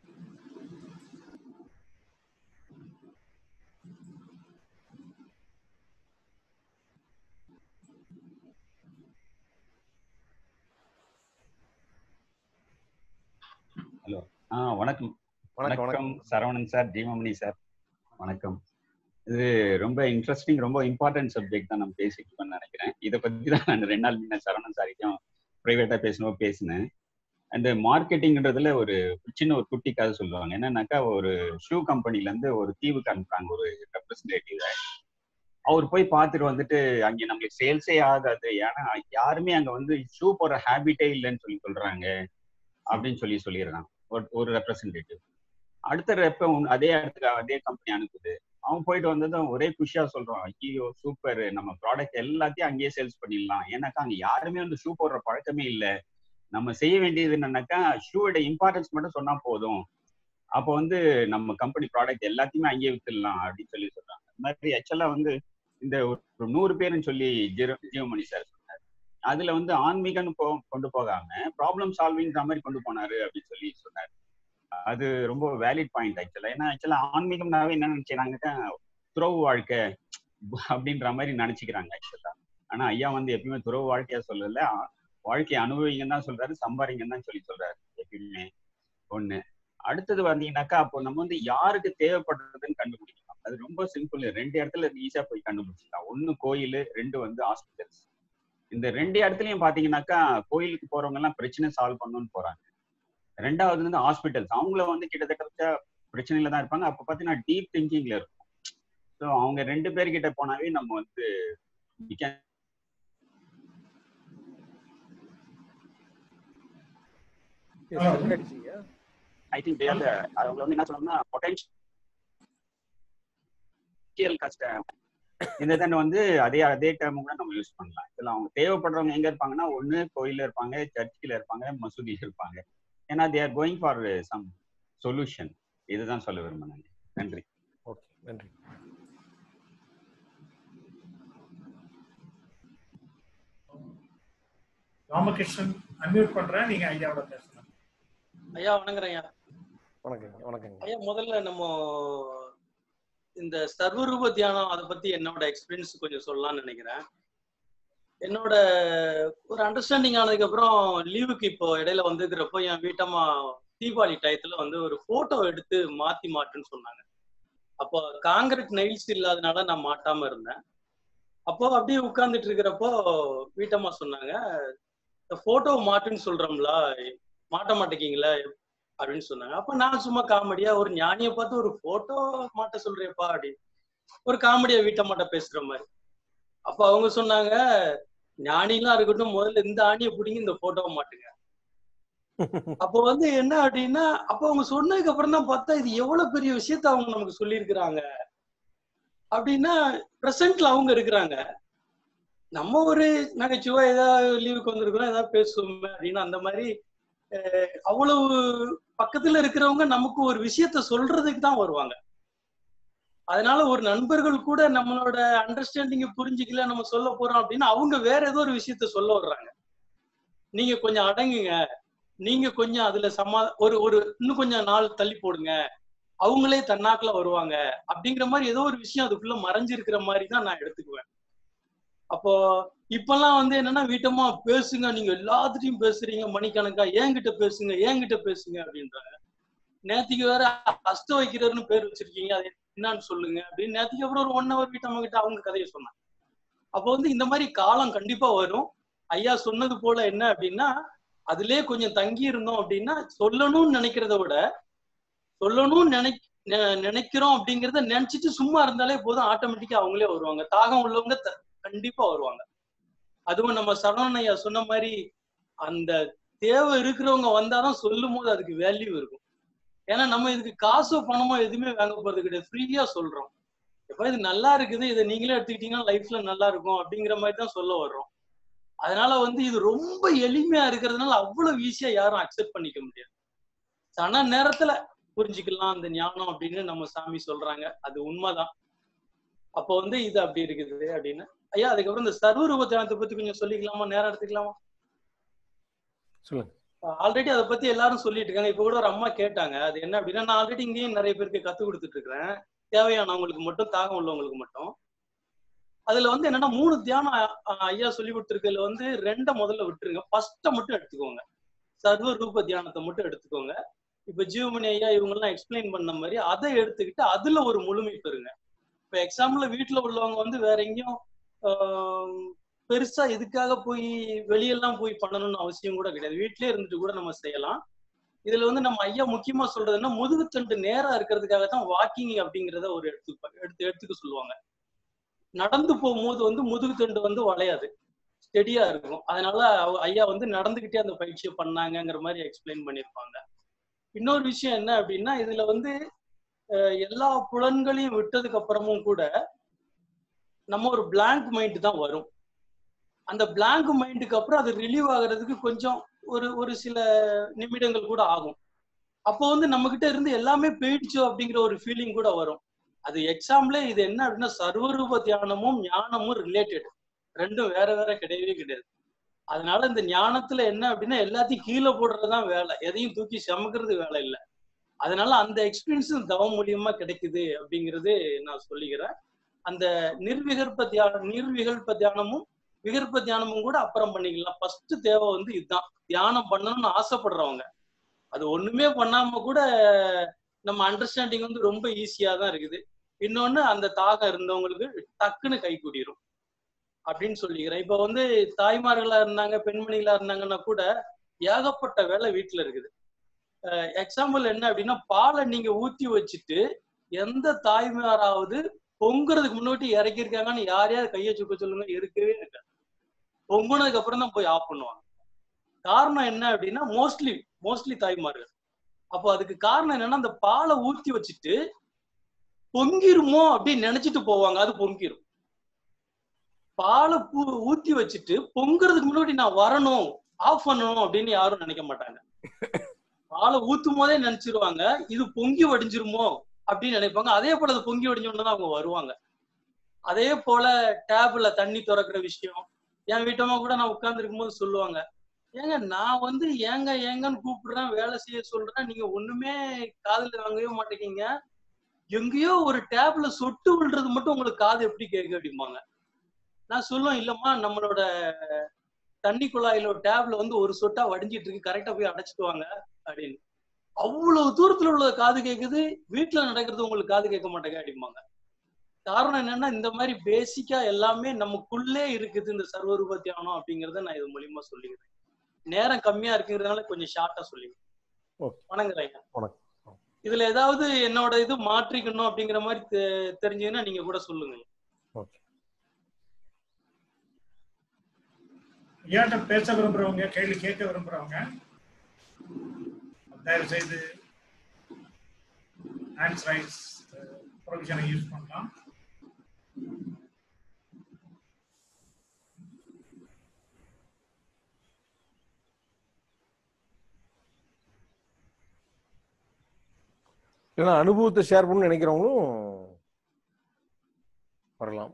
ஹலோ ஆ வணக்கம் வணக்கம் வணக்கம் சரவணன் சார் ஜீவமணி சார் வணக்கம் இது ரொம்ப இன்ட்ரெஸ்டிங் ரொம்ப இம்பார்ட்டன்ட் சப்ஜெக்ட் தான் நம்ம பேசிட்டு இருக்கோம்னு நினைக்கிறேன் இதை பத்தி தான் நான் ரெண்டு நாள் முன்ன சரவணன் சாரிக்கும் ப்ரைவேட்டா பேசணும் பேசினேன் அந்த மார்க்கெட்டிங்ன்றதுல ஒரு சின்ன ஒரு குட்டி கதை சொல்லுவாங்க என்னன்னாக்கா ஒரு ஷூ கம்பெனில இருந்து ஒரு தீவுக்கு அனுப்புறாங்க ஒரு ரெப்ரஸன்டேட்டிவ் அவர் போய் பார்த்துட்டு வந்துட்டு அங்க நம்மளுக்கு சேல்ஸே ஆகாது ஏன்னா யாருமே அங்க வந்து ஷூ போடுற ஹேபிட்டே இல்லைன்னு சொல்லி சொல்றாங்க அப்படின்னு சொல்லி சொல்லிடுறான் ஒரு ஒரு ரெப்ரசன்டேட்டிவ் அடுத்த ரெப்ப அதே இடத்துக்கு அதே கம்பெனி அனுப்புது அவன் போயிட்டு வந்ததும் ஒரே குஷியா சொல்றான் ஐயோ சூப்பர் நம்ம ப்ராடக்ட் எல்லாத்தையும் அங்கேயே சேல்ஸ் பண்ணிடலாம் ஏன்னாக்கா அங்க யாருமே வந்து ஷூ போடுற பழக்கமே இல்லை நம்ம செய்ய வேண்டியது என்னன்னாக்கா ஷூவோட இம்பார்ட்டன்ஸ் மட்டும் சொன்னா போதும் அப்போ வந்து நம்ம கம்பெனி ப்ராடக்ட் எல்லாத்தையுமே அங்கேயே வித்துடலாம் அப்படின்னு சொல்லி சொல்றாங்க இந்த மாதிரி ஆக்சுவலா வந்து இந்த ஒரு நூறு பேருன்னு சொல்லி ஜீரோ ஜீவமணி சார் சொன்னார் அதுல வந்து ஆன்மீகம்னு போ கொண்டு போகாம ப்ராப்ளம் சால்விங்கிற மாதிரி கொண்டு போனாரு அப்படின்னு சொல்லி சொன்னார் அது ரொம்ப வேலிட் பாயிண்ட் ஆக்சுவலா ஏன்னா ஆக்சுவலா ஆன்மீகம்னாவே என்ன நினைச்சாங்கக்கா துறவு வாழ்க்கை அப்படின்ற மாதிரி நினைச்சுக்கிறாங்க ஆக்சுவலா ஆனா ஐயா வந்து எப்பயுமே துறவு வாழ்க்கையா சொல்லல வாழ்க்கையை அனுபவிங்கன்னு தான் சொல்றாரு சம்பாரிங்கன்னு தான் சொல்லி சொல்றாரு எப்பயுமே ஒண்ணு அடுத்தது வந்தீங்கன்னாக்கா அப்போ நம்ம வந்து யாருக்கு தேவைப்படுறதுன்னு கண்டுபிடிக்கலாம் அது ரொம்ப சிம்பிள் ரெண்டு இடத்துல ஈஸியா போய் கண்டுபிடிச்சிக்கலாம் ஒண்ணு கோயில் ரெண்டு வந்து ஹாஸ்பிட்டல்ஸ் இந்த ரெண்டு இடத்துலயும் பாத்தீங்கன்னாக்கா கோயிலுக்கு போறவங்க எல்லாம் பிரச்சனை சால்வ் பண்ணணும்னு போறாங்க ரெண்டாவது வந்து ஹாஸ்பிட்டல்ஸ் அவங்கள வந்து கிட்டத்தட்ட பிரச்சனையில தான் இருப்பாங்க அப்ப பாத்தீங்கன்னா டீப் திங்கிங்ல இருக்கும் ஸோ அவங்க ரெண்டு பேர்கிட்ட போனாவே நம்ம வந்து we can I think they அவங்க வந்து என்ன சொல்லணும்னா பொட்டன்ஷியல் கஷ்டம் இந்த தண்ணி வந்து அதே அதே டேர்ம் கூட நம்ம யூஸ் பண்ணலாம் இதுல அவங்க தேவைப்படுறவங்க எங்க இருப்பாங்கன்னா ஒண்ணு கோயில்ல இருப்பாங்க சர்ச்சில் இருப்பாங்க மசூதியில் இருப்பாங்க ஏன்னா they are going for some solution இதுதான் சொல்ல விரும்பினாங்க நன்றி ஓகே நன்றி ராமகிருஷ்ணன் அன்மியூட் பண்றேன் நீங்க ஐயாவோட பேசலாம் ஐயா வணங்குறேன் ஐயா வணக்கங்க வணக்கங்க ஐயா முதல்ல நம்ம இந்த சர்வரூப தியானம் அதை பத்தி என்னோட எக்ஸ்பீரியன்ஸ் கொஞ்சம் சொல்லலாம்னு நினைக்கிறேன் என்னோட ஒரு அண்டர்ஸ்டாண்டிங் ஆனதுக்கு அப்புறம் லீவுக்கு இப்போ இடையில வந்துக்கிறப்போ என் வீட்டம்மா தீபாவளி டயத்துல வந்து ஒரு போட்டோ எடுத்து மாத்தி மாட்டுன்னு சொன்னாங்க அப்போ காங்கிரட் நெயில்ஸ் இல்லாதனால நான் மாட்டாம இருந்தேன் அப்போ அப்படியே உட்கார்ந்துட்டு இருக்கிறப்போ வீட்டம்மா சொன்னாங்க இந்த போட்டோ மாட்டுன்னு சொல்றோம்ல மாட்ட மாட்டேங்கிங்களே அப்படின்னு சொன்னாங்க அப்ப நான் சும்மா காமெடியா ஒரு ஞானிய பார்த்து ஒரு போட்டோ மாட்ட சொல்றியப்பா அப்படின்னு ஒரு காமெடியா வீட்டம்மாட்ட பேசுற மாதிரி அப்ப அவங்க சொன்னாங்க ஞானிலாம் இருக்கட்டும் முதல்ல இந்த ஆணியை பிடிங்கி இந்த போட்டோவை மாட்டுங்க அப்போ வந்து என்ன அப்படின்னா அப்ப அவங்க சொன்னதுக்கு அப்புறம் தான் பார்த்தா இது எவ்வளவு பெரிய விஷயத்த அவங்க நமக்கு சொல்லியிருக்கிறாங்க அப்படின்னா பிரசன்ட்ல அவங்க இருக்கிறாங்க நம்ம ஒரு நகைச்சுவா ஏதாவது லீவுக்கு வந்திருக்கிறோம் ஏதாவது பேசுவோமே அப்படின்னு அந்த மாதிரி அஹ், அவ்வளவு பக்கத்துல இருக்கிறவங்க நமக்கு ஒரு விஷயத்த சொல்றதுக்கு தான் வருவாங்க அதனால ஒரு நண்பர்கள் கூட நம்மளோட அண்டர்ஸ்டாண்டிங்க புரிஞ்சுக்கல நம்ம சொல்ல போறோம் அப்படின்னா அவங்க வேற ஏதோ ஒரு விஷயத்த சொல்ல வர்றாங்க நீங்க கொஞ்சம் அடங்குங்க நீங்க கொஞ்சம் அதுல சமா ஒரு ஒரு இன்னும் கொஞ்சம் நாள் தள்ளி போடுங்க அவங்களே தன்னாக்குல வருவாங்க அப்படிங்கிற மாதிரி ஏதோ ஒரு விஷயம் அதுக்குள்ள மறைஞ்சிருக்கிற மாதிரி தான் நான் எடுத்துக்குவேன் அப்போ இப்பெல்லாம் வந்து என்னன்னா வீட்டம்மா பேசுங்க நீங்க எல்லாத்துட்டையும் பேசுறீங்க மணிக்கணக்கா என்கிட்ட பேசுங்க என்கிட்ட பேசுங்க அப்படின்றாங்க நேத்திக்கு வேற அஸ்த வைக்கிறர்னு பேர் வச்சிருக்கீங்க அது என்னன்னு சொல்லுங்க அப்படின்னு நேத்திக்கு அப்புறம் ஒரு ஒன் ஹவர் கிட்ட அவங்க கிட்ட அவங்க கதையை சொன்னாங்க அப்போ வந்து இந்த மாதிரி காலம் கண்டிப்பா வரும் ஐயா சொன்னது போல என்ன அப்படின்னா அதிலே கொஞ்சம் தங்கி இருந்தோம் அப்படின்னா சொல்லணும்னு நினைக்கிறத விட சொல்லணும்னு நினை நெ- நினைக்கிறோம் அப்படிங்கறத நினைச்சிட்டு சும்மா இருந்தாலே போதும் ஆட்டோமேட்டிக்கா அவங்களே வருவாங்க தாகம் உள்ளவங்க த- கண்டிப்பா வருவாங்க அதுவும் நம்ம சரவணன் ஐயா சொன்ன மாதிரி அந்த தேவை இருக்கிறவங்க வந்தாதான் சொல்லும் போது அதுக்கு வேல்யூ இருக்கும் ஏன்னா நம்ம இதுக்கு காசோ பணமோ எதுவுமே வாங்க போறது கிடையாது ஃப்ரீயா சொல்றோம் எப்ப இது நல்லா இருக்குது இதை நீங்களே எடுத்துக்கிட்டீங்கன்னா லைஃப்ல நல்லா இருக்கும் அப்படிங்கிற மாதிரி தான் சொல்ல வர்றோம் அதனால வந்து இது ரொம்ப எளிமையா இருக்கிறதுனால அவ்வளவு ஈஸியா யாரும் அக்செப்ட் பண்ணிக்க முடியாது சன நேரத்துல புரிஞ்சுக்கலாம் அந்த ஞானம் அப்படின்னு நம்ம சாமி சொல்றாங்க அது உண்மைதான் அப்போ வந்து இது அப்படி இருக்குது அப்படின்னு ஐயா அதுக்கப்புறம் இந்த சர்வரூப தியானத்தை பத்தி கொஞ்சம் சொல்லிக்கலாமா நேரம் எடுத்துக்கலாமா சொல்லுங்க ஆல்ரெடி அதை பத்தி எல்லாரும் சொல்லிட்டு இருக்காங்க இப்ப கூட ஒரு அம்மா கேட்டாங்க அது என்ன அப்படின்னா நான் ஆல்ரெடி இங்கேயும் நிறைய பேருக்கு கத்து கொடுத்துட்டு இருக்கிறேன் தேவையானவங்களுக்கு மட்டும் தாகம் உள்ளவங்களுக்கு மட்டும் அதுல வந்து என்னன்னா மூணு தியானம் அ- ஐயா சொல்லி கொடுத்துருக்கதுல வந்து ரெண்டை முதல்ல விட்டுருங்க ஃபர்ஸ்ட்டை மட்டும் எடுத்துக்கோங்க சர்வ ரூப தியானத்தை மட்டும் எடுத்துக்கோங்க இப்ப ஜீவமணி ஐயா இவங்க எல்லாம் எக்ஸ்பிளைன் பண்ண மாதிரி அதை எடுத்துக்கிட்டு அதுல ஒரு முழுமை பெறுங்க இப்ப எக்ஸாம்பிள் வீட்டுல உள்ளவங்க வந்து வேற எங்கேயும் ஆஹ், பெருசா இதுக்காக போய் வெளியெல்லாம் போய் பண்ணணும்னு அவசியம் கூட கிடையாது வீட்லயே இருந்துட்டு கூட நம்ம செய்யலாம் இதுல வந்து நம்ம ஐயா முக்கியமா சொல்றதுன்னா முதுகுத்தண்டு நேரா இருக்கிறதுக்காக தான் வாக்கிங் அப்படிங்கிறத ஒரு எடுத்து எடுத்து எடுத்துக்க சொல்லுவாங்க நடந்து போகும்போது வந்து முதுகுத்தண்டு வந்து வளையாது ஸ்டெடியா இருக்கும் அதனால அவ- ஐயா வந்து நடந்துகிட்டே அந்த பயிற்சியை பண்ணாங்கங்கிற மாதிரி எக்ஸ்பிளைன் பண்ணியிருப்பாங்க இன்னொரு விஷயம் என்ன அப்படின்னா இதுல வந்து அஹ், எல்லா புலன்களையும் விட்டதுக்கு அப்புறமும் கூட நம்ம ஒரு blank மைண்ட் தான் வரும் அந்த blank மைண்டுக்கு அப்புறம் அது ரிலீவ் ஆகுறதுக்கு கொஞ்சம் ஒரு ஒரு சில நிமிடங்கள் கூட ஆகும் அப்போ வந்து நம்ம கிட்ட இருந்து எல்லாமே போயிடுச்சோ அப்படிங்கிற ஒரு ஃபீலிங் கூட வரும் அது எக்ஸாம்பிளே இது என்ன அப்படின்னா சர்வரூப தியானமும் ஞானமும் ரிலேட்டட் ரெண்டும் வேற வேற கிடையவே கிடையாது அதனால இந்த ஞானத்துல என்ன அப்படின்னா எல்லாத்தையும் கீழே போடுறதுதான் வேலை எதையும் தூக்கி சமக்கிறது வேலை இல்லை அதனால அந்த எக்ஸ்பீரியன்ஸ் தவம் மூலியமா கிடைக்குது அப்படிங்கிறது நான் சொல்லிக்கிறேன் அந்த நிர்விகற்ப தியானம் நிர்விகல்ப தியானமும் விகற்ப தியானமும் கூட அப்புறம் பண்ணிக்கலாம் ஃபர்ஸ்ட் தேவை வந்து இதுதான் தியானம் பண்ணணும்னு ஆசைப்படுறவங்க அது ஒண்ணுமே பண்ணாம கூட நம்ம அண்டர்ஸ்டாண்டிங் வந்து ரொம்ப ஈஸியா தான் இருக்குது இன்னொன்னு அந்த தாகம் இருந்தவங்களுக்கு டக்குன்னு கை கூடிரும் அப்படின்னு சொல்லிக்கிறேன் இப்ப வந்து தாய்மார்களா இருந்தாங்க பெண்மணிகளா இருந்தாங்கன்னா கூட ஏகப்பட்ட வேலை வீட்டுல இருக்குது எக்ஸாம்பிள் என்ன அப்படின்னா பாலை நீங்க ஊத்தி வச்சுட்டு எந்த தாய்மாராவது பொங்குறதுக்கு முன்னாடி இறக்கியிருக்காங்கன்னு யாரையாவது கையை சுக்க சொல்லுங்க இருக்கவே இருக்காது பொங்குனதுக்கு அப்புறம் தான் போய் ஆஃப் பண்ணுவாங்க காரணம் என்ன அப்படின்னா மோஸ்ட்லி மோஸ்ட்லி தாய்மார்கள் அப்போ அதுக்கு காரணம் என்னன்னா அந்த பாலை ஊத்தி வச்சுட்டு பொங்கிருமோ அப்படின்னு நினைச்சிட்டு போவாங்க அது பொங்கிரும் பாலை பூ ஊத்தி வச்சுட்டு பொங்குறதுக்கு முன்னாடி நான் வரணும் ஆஃப் பண்ணணும் அப்படின்னு யாரும் நினைக்க மாட்டாங்க பாலை ஊத்தும் போதே நினைச்சிருவாங்க இது பொங்கி வடிஞ்சிருமோ அப்படின்னு நினைப்பாங்க அதே போல அது பொங்கி வடிஞ்சோன்னு அவங்க வருவாங்க அதே போல டேப்ல தண்ணி திறக்கிற விஷயம் என் வீட்டம்மா கூட நான் உட்கார்ந்து போது சொல்லுவாங்க ஏங்க நான் வந்து ஏங்க ஏங்கன்னு கூப்பிடுறேன் வேலை செய்ய சொல்றேன் நீங்க ஒண்ணுமே காதுல வாங்கவே மாட்டேங்கீங்க எங்கேயோ ஒரு டேப்ல சொட்டு விழுறது மட்டும் உங்களுக்கு காது எப்படி கேட்க அப்படிம்பாங்க நான் சொல்லுவேன் இல்லம்மா நம்மளோட தண்ணி குழாயில ஒரு டேப்ல வந்து ஒரு சொட்டா வடிஞ்சிட்டு இருக்கு கரெக்டா போய் அடைச்சிட்டு வாங்க அப்படின்னு அவ்வளவு தூரத்துல உள்ள காது கேக்குது வீட்டுல நடக்கிறது உங்களுக்கு காது கேட்க மாட்டேங்க அப்படிம்பாங்க காரணம் என்னன்னா இந்த மாதிரி பேசிக்கா எல்லாமே நமக்குள்ளே இருக்குது இந்த சர்வரூப தியானம் அப்படிங்கறத நான் இது மூலியமா சொல்லிக்கிறேன் நேரம் கம்மியா இருக்குங்கிறதுனால கொஞ்சம் ஷார்ட்டா சொல்லிக்கிறேன் ஓகே வணங்குறேன் ஐயா. வணக்கம் இதுல ஏதாவது என்னோட இது மாற்றிக்கணும் அப்படிங்கிற மாதிரி தெ- தெரிஞ்சதுன்னா நீங்க கூட சொல்லுங்க ஓகே ஐயாட்ட பேச விரும்புறவங்க கேள்வி கேட்க விரும்புறவங்க தயவு செய்து ஹேண்ட்ஸ் ரைஸ் ப்ரொவிஷனை யூஸ் பண்ணலாம் இல்லைன்னா அனுபவத்தை ஷேர் பண்ணணும்னு நினைக்கிறவங்களும் வரலாம்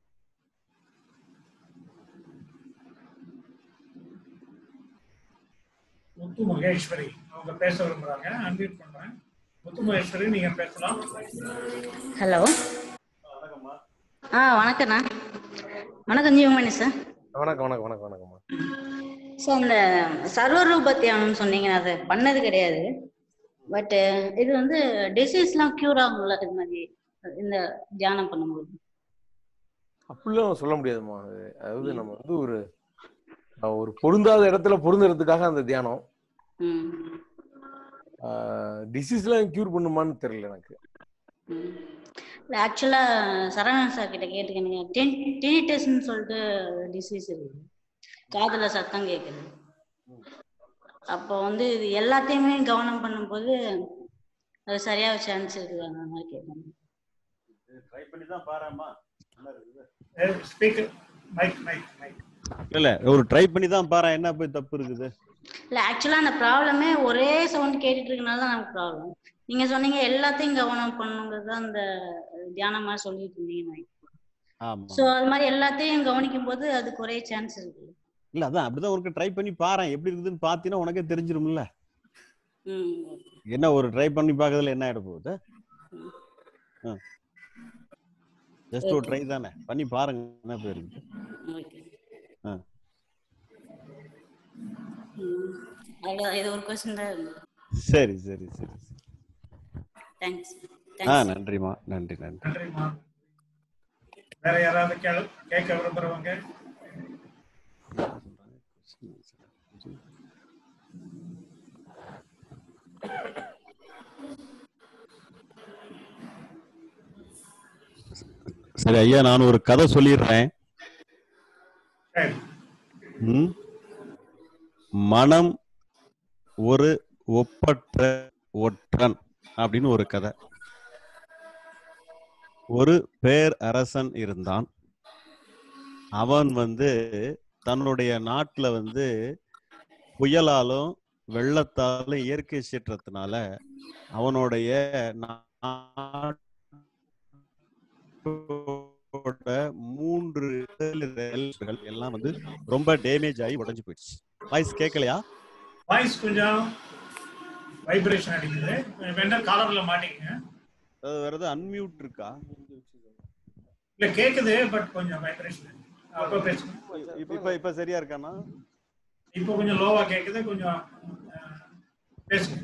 முத்து மகேஸ்வரி அவங்க பேச விரும்புறாங்க அன்மியூட் பண்றேன் முத்து மகேஸ்வரி நீங்க பேசலாம் ஹலோ வணக்கம்மா ஆ வணக்கண்ணா வணக்கம் ஜீவமணி சார் வணக்கம் வணக்கம் வணக்கம் வணக்கம்மா ஸோ அந்த சர்வரூப தியானம் சொன்னீங்க அது பண்ணது கிடையாது பட் இது வந்து டிசீஸ்லாம் க்யூர் ஆகும்ல இது மாதிரி இந்த தியானம் பண்ணும்போது அப்படிலாம் சொல்ல முடியாதுமா அது அதாவது நம்ம வந்து ஒரு அஹ், ஒரு பொருந்தாத இடத்துல பொருந்துறதுக்காக அந்த தியானம் ம் டிசீஸ்லாம் கியூர் பண்ணுமான்னு தெரியல எனக்கு இல்லை ஆக்சுவலாக சரவணன் சார் கிட்ட கேட்டுக்கணுங்க டென் டெனிட்டஸ்ன்னு சொல்லிட்டு டிசீஸ் இருக்கு காதுல சத்தம் கேட்குது அப்போ வந்து இது எல்லாத்தையுமே கவனம் பண்ணும்போது அது சரியாக சான்ஸ் இருக்குது அந்த மாதிரி கேட்கணும் ட்ரை பண்ணி தான் பாரும்மா நல்லா இருக்குது ஸ்பீக்கர் மைக் மைக் மைக் இல்ல இல்ல ஒரு ட்ரை பண்ணி தான் பாரு என்ன போய் தப்பு இருக்குது இல்லை ஆக்சுவலாக அந்த ப்ராப்ளமே ஒரே சவுண்ட் கேட்டுட்டு இருக்கனால தான் நமக்கு ப்ராப்ளம் நீங்கள் சொன்னீங்க எல்லாத்தையும் கவனம் பண்ணுங்கிறது தான் அந்த தியானம் மாதிரி சொல்லிட்டு இருந்தீங்க ஆமா ஸோ அது மாதிரி எல்லாத்தையும் கவனிக்கும் போது அதுக்கு ஒரே சான்ஸ் இருக்கு இல்ல அதான் அப்படிதான் ஒரு ட்ரை பண்ணி பாரு எப்படி இருக்குதுன்னு பாத்தீங்கன்னா உனக்கே தெரிஞ்சிரும்ல ம் என்ன ஒரு ட்ரை பண்ணி பார்க்கறதுல என்ன ஆயிட போகுது ஜஸ்ட் ஒரு ட்ரை தானே பண்ணி பாருங்க என்ன போயிருக்கு ஓகே ஆ அவ்வளோ இது ஒரு கொஸ்டின் தான் இருந்தது சரி சரி சரி தேங்க்ஸ் ஆ தேங்க்ஸ் நன்றிமா நன்றி நன்றி நன்றிம்மா வேற யாராவது கேள்- கேட்க விரும்புறவங்க சரி ஐயா நான் ஒரு கதை சொல்லிடுறேன் சரி ம்? மனம் ஒரு ஒப்பற்ற ஒற்றன் அப்படின்னு ஒரு கதை ஒரு பேர் அரசன் இருந்தான் அவன் வந்து தன்னுடைய நாட்டுல வந்து புயலாலும் வெள்ளத்தாலும் இயற்கை சீற்றத்தினால அவனுடைய நாட்டோட மூன்று ரயில்கள் எல்லாம் வந்து ரொம்ப டேமேஜ் ஆகி உடைஞ்சு போயிடுச்சு வாய்ஸ் கேட்கலையா வாய்ஸ் கொஞ்சம் வைப்ரேஷன் அடிக்குது வெண்டர் காலர்ல மாட்டிக்கங்க அது வேற ஏதாவது அன்மியூட் இருக்கா இல்ல கேக்குது பட் கொஞ்சம் வைப்ரேஷன் அப்ப பேசுங்க இப்ப இப்ப இப்ப சரியா இருக்கானா இப்போ கொஞ்சம் லோவா கேக்குது கொஞ்சம் அஹ், பேசுங்க